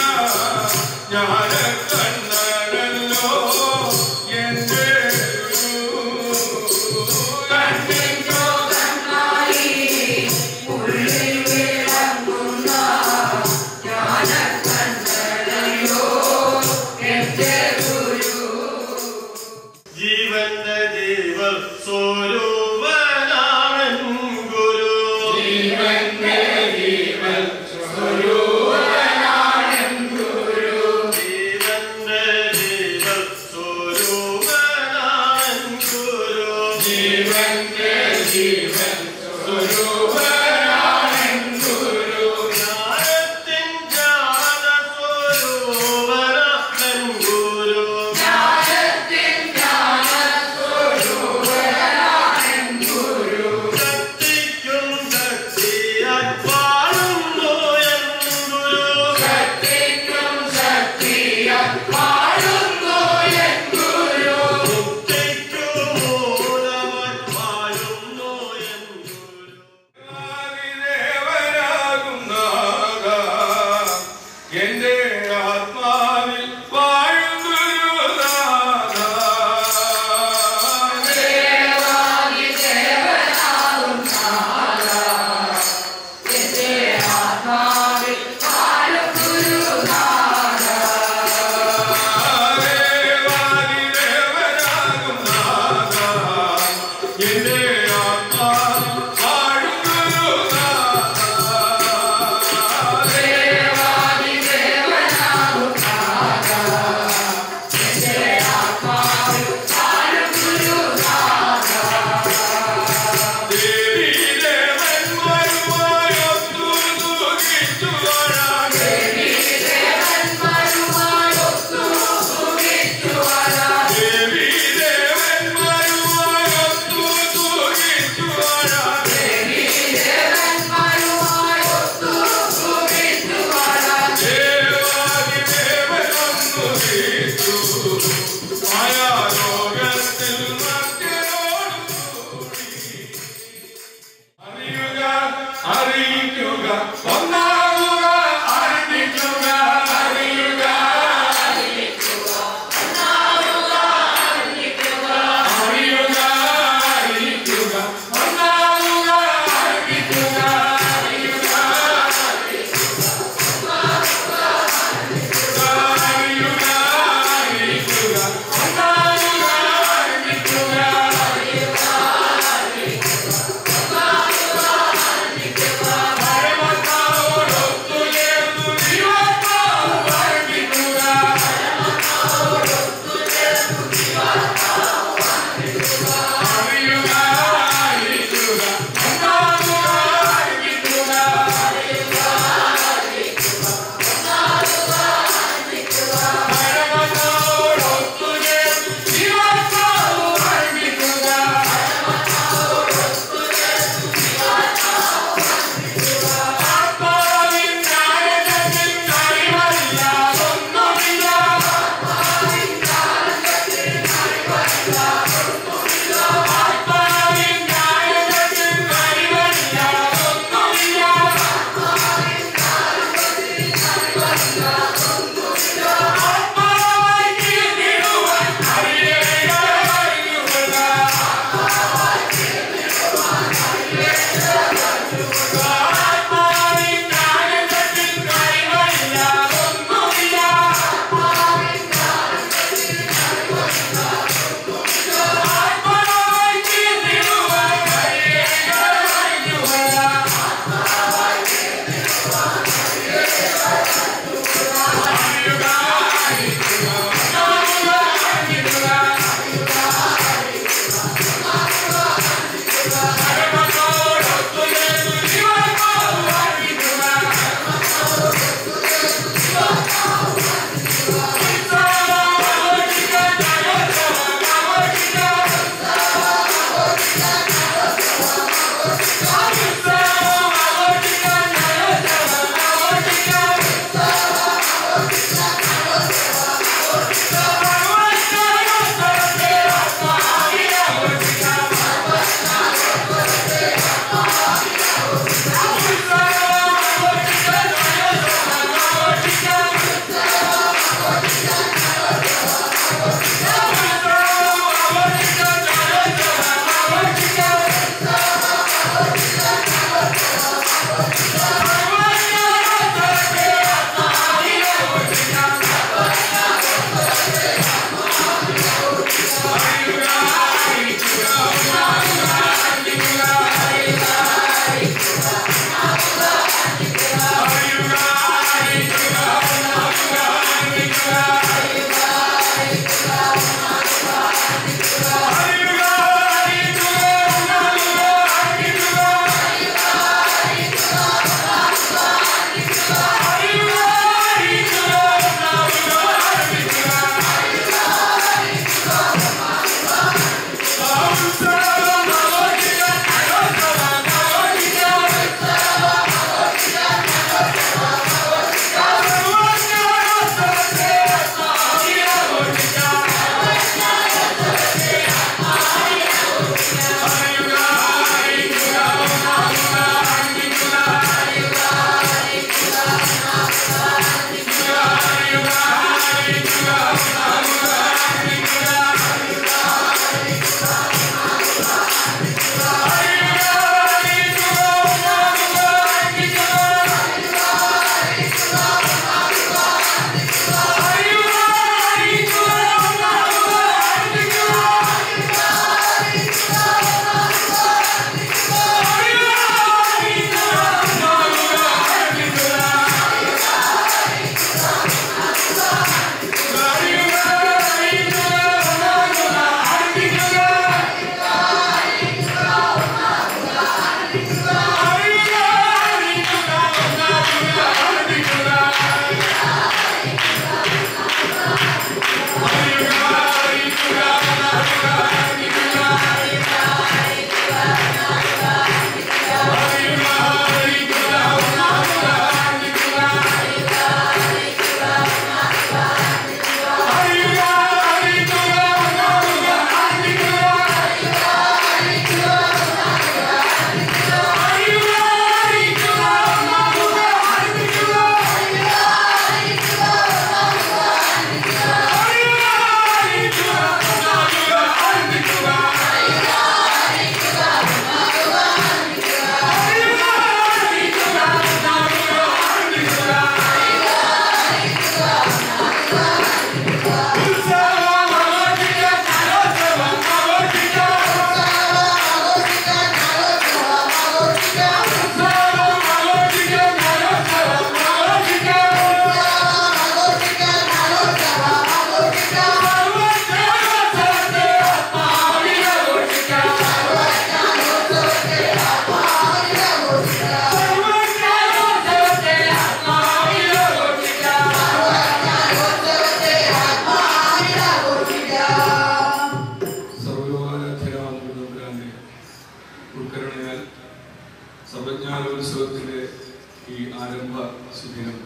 ഈ ആരംഭ സുദിനം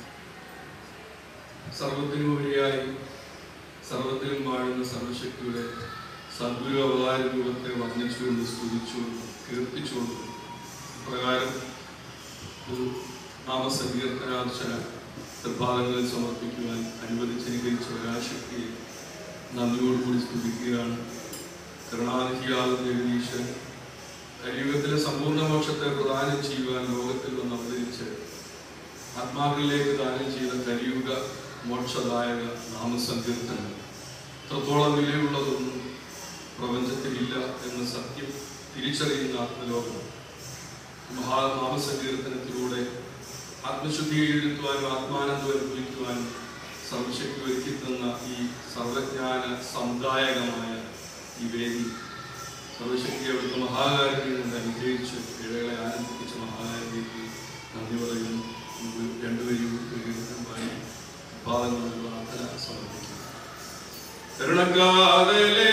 സർവത്തിനുപരിയായി സർവത്തിലും വാഴുന്ന സർവശക്തിയുടെ സദ്ഗുരു അവതാര രൂപത്തെ വർണ്ണിച്ചുകൊണ്ട് സ്തുതിച്ചുകൊണ്ട് കീർത്തിച്ചുകൊണ്ട് പ്രകാരം ഒരു നാമസങ്കീർത്തനാർച്ചന തൃപാദങ്ങളിൽ സമർപ്പിക്കുവാൻ അനുവദിച്ചനുകരിച്ച ഒരാശക്തിയെ നന്ദിയോടുകൂടി സ്തുതിക്കുകയാണ് കരുണാനിധിയാകുന്ന ജഗദീശൻ കലിയുഗത്തിലെ സമ്പൂർണ്ണ മോക്ഷത്തെ പ്രദാനം ചെയ്യുവാൻ ലോകത്തിൽ വന്ന് അവതരിച്ച് ആത്മാക്കളിലേക്ക് ദാനം ചെയ്ത കലിയുഗ മോക്ഷദായക നാമസങ്കീർത്തനം എത്രത്തോളം വിലയുള്ളതൊന്നും പ്രപഞ്ചത്തിലില്ല എന്ന സത്യം തിരിച്ചറിയുന്ന ആത്മലോകം മഹാനാമസങ്കീർത്തനത്തിലൂടെ ആത്മശുദ്ധീകരിക്കുവാനും ആത്മാനന്ദം അനുഭവിക്കുവാനും സർവശക്തി ഒരുക്കി തന്ന ഈ സർവജ്ഞാന സമുദായകമായ ഈ വേദി സർവശക്തി അവിടുത്തെ മഹാകാരിയിൽ നിന്ന് അനുഗ്രഹിച്ച് ഇഴകളെ ആനന്ദിപ്പിച്ച മഹാകാരിക്ക് നന്ദി പറയുന്നു നമുക്ക് രണ്ടുപേരും പാടി പാദങ്ങളുടെ പ്രാർത്ഥന സമർപ്പിക്കുന്നു കരുണക്കാതലേ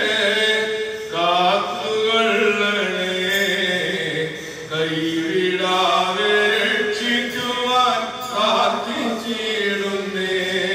കാത്തുകൊള്ളണേ കൈവിടാതെ രക്ഷിക്കുവാൻ പ്രാർത്ഥിച്ചിടുന്നേ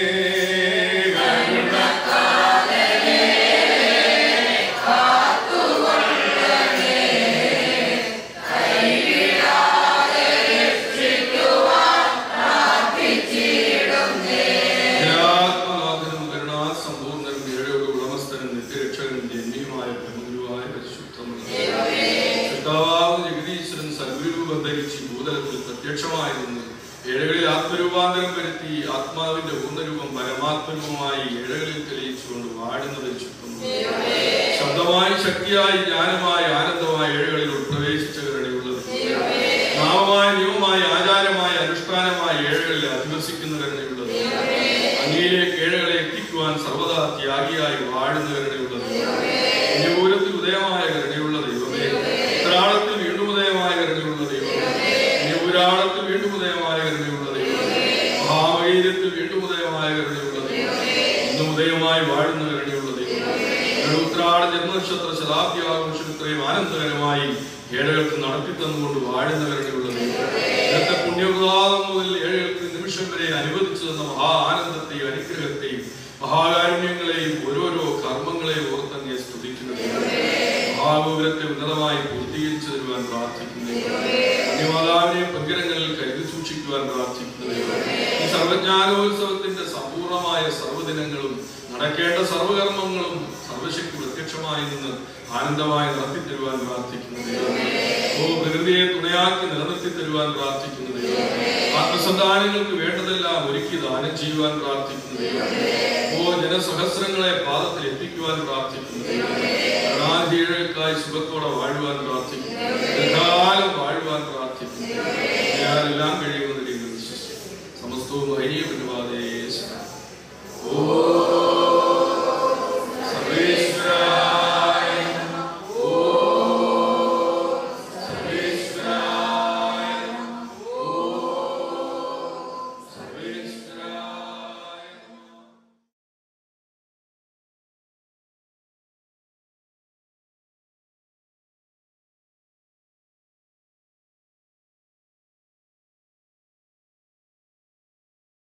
ആത്മനാഥനും കരുണാസമ്പൂർണ്ണനും ഏഴോട് ഉടമസ്ഥനും നിത്യരക്ഷകനും ജന്മിയുമായ ബ്രഹ്മഗുരുവായ പരിശുദ്ധമുള്ള കർത്താവാകുന്ന ജഗദീശ്വരൻ സദ്ഗുരൂപം ധരിച്ച് ഭൂതലത്തിൽ പ്രത്യക്ഷമായി നിന്ന് ഏഴകളിൽ ആത്മരൂപാന്തരം വരുത്തി ആത്മാവിന്റെ പൂർണ്ണരൂപം പരമാത്മരൂപമായി ഏഴകളിൽ തെളിയിച്ചുകൊണ്ട് വാഴുന്ന പരിശുദ്ധമുള്ള ശബ്ദമായി ശക്തിയായി ജ്ഞാനമായി ആനന്ദമായി ഏഴകളിൽ ഉൾപ്രവേശിച്ച കരുണയുള്ളത് നാമമായി നിയമമായി ആചാരമായി അനുഷ്ഠാനമായി ഏഴകളിൽ അധിവസിക്കുന്ന കരുണയുള്ളത് അങ്ങയിലേക്ക് ഏഴകളെ എത്തിക്കുവാൻ സർവദാ ത്യാഗിയായി വാഴുന്ന കരുണയുള്ളത് അന്യപൂരത്തിൽ ഉദയമായ കരുണയുള്ള ദൈവമേ ഉത്രാളത്തിൽ വീണ്ടും ഉദയമായ കരുണയുള്ള ദൈവമേ അന്യപുരാളത്തിൽ വീണ്ടും ഉദയമായ കരുണയുള്ള ദൈവമേ മഹാവൈര്യത്തിൽ വീണ്ടും ഉദയമായ കരുണയുള്ള ദൈവമേ ഇന്നും ഉദയമായി വാഴുന്ന കരുണയുള്ള ദൈവമേ ഉത്രാട ജന്മനക്ഷത്ര ശതാബ്ദി ആഘോഷം ഇത്രയും ആനന്ദകരമായി ഏഴകൾക്ക് നടത്തി തന്നുകൊണ്ട് വാഴുന്ന കരുണയുള്ള ദൈവമേ ഇന്നത്തെ പുണ്യപ്രദാതം മുതൽ ഏഴകൾക്ക് നിമിഷം വരെ അനുവദിച്ചു തന്ന മഹാ ആനന്ദത്തെയും അനുഗ്രഹത്തെയും മഹാകാരുണ്യങ്ങളെയും ഓരോരോ കർമ്മങ്ങളെയും ഓർത്തങ്ങെ സ്തുതിക്കുന്ന ദൈവമേ മഹാഗോപുരത്തെ ഉന്നതമായി പൂർത്തീകരിച്ചു തരുവാൻ പ്രാർത്ഥിക്കുന്നു അന്യമാതാവിനെ പങ്കിരങ്ങളിൽ കരുതി സൂക്ഷിക്കുവാൻ പ്രാർത്ഥിക്കുന്നു ദൈവമേ. ഈ സർവജ്ഞാനോത്സവത്തിന്റെ സമ്പൂർണമായ സർവ്വദിനങ്ങളും നടക്കേണ്ട സർവകർമ്മങ്ങളും സർവശക്തി പ്രത്യക്ഷമായി നിന്ന് ആനന്ദമായി നടത്തി തരുവാൻ പ്രാർത്ഥിക്കുന്നു ദൈവമേ. ഓ പ്രകൃതിയെ തുണയാക്കി നിലനിർത്തി തരുവാൻ പ്രാർത്ഥിക്കുന്നു ദൈവമേ. ആത്മസന്താനങ്ങൾക്ക് വേണ്ടതെല്ലാം ഒരുക്കി ദാനം ചെയ്യുവാൻ പ്രാർത്ഥിക്കുന്നു ദൈവമേ. ഓ ജനസഹസ്രങ്ങളെ പാദത്തിൽ എത്തിക്കുവാൻ പ്രാർത്ഥിക്കുന്നു ദൈവമേ. കരുണാധീഴകൾക്കായി സുഖത്തോടെ വാഴുവാൻ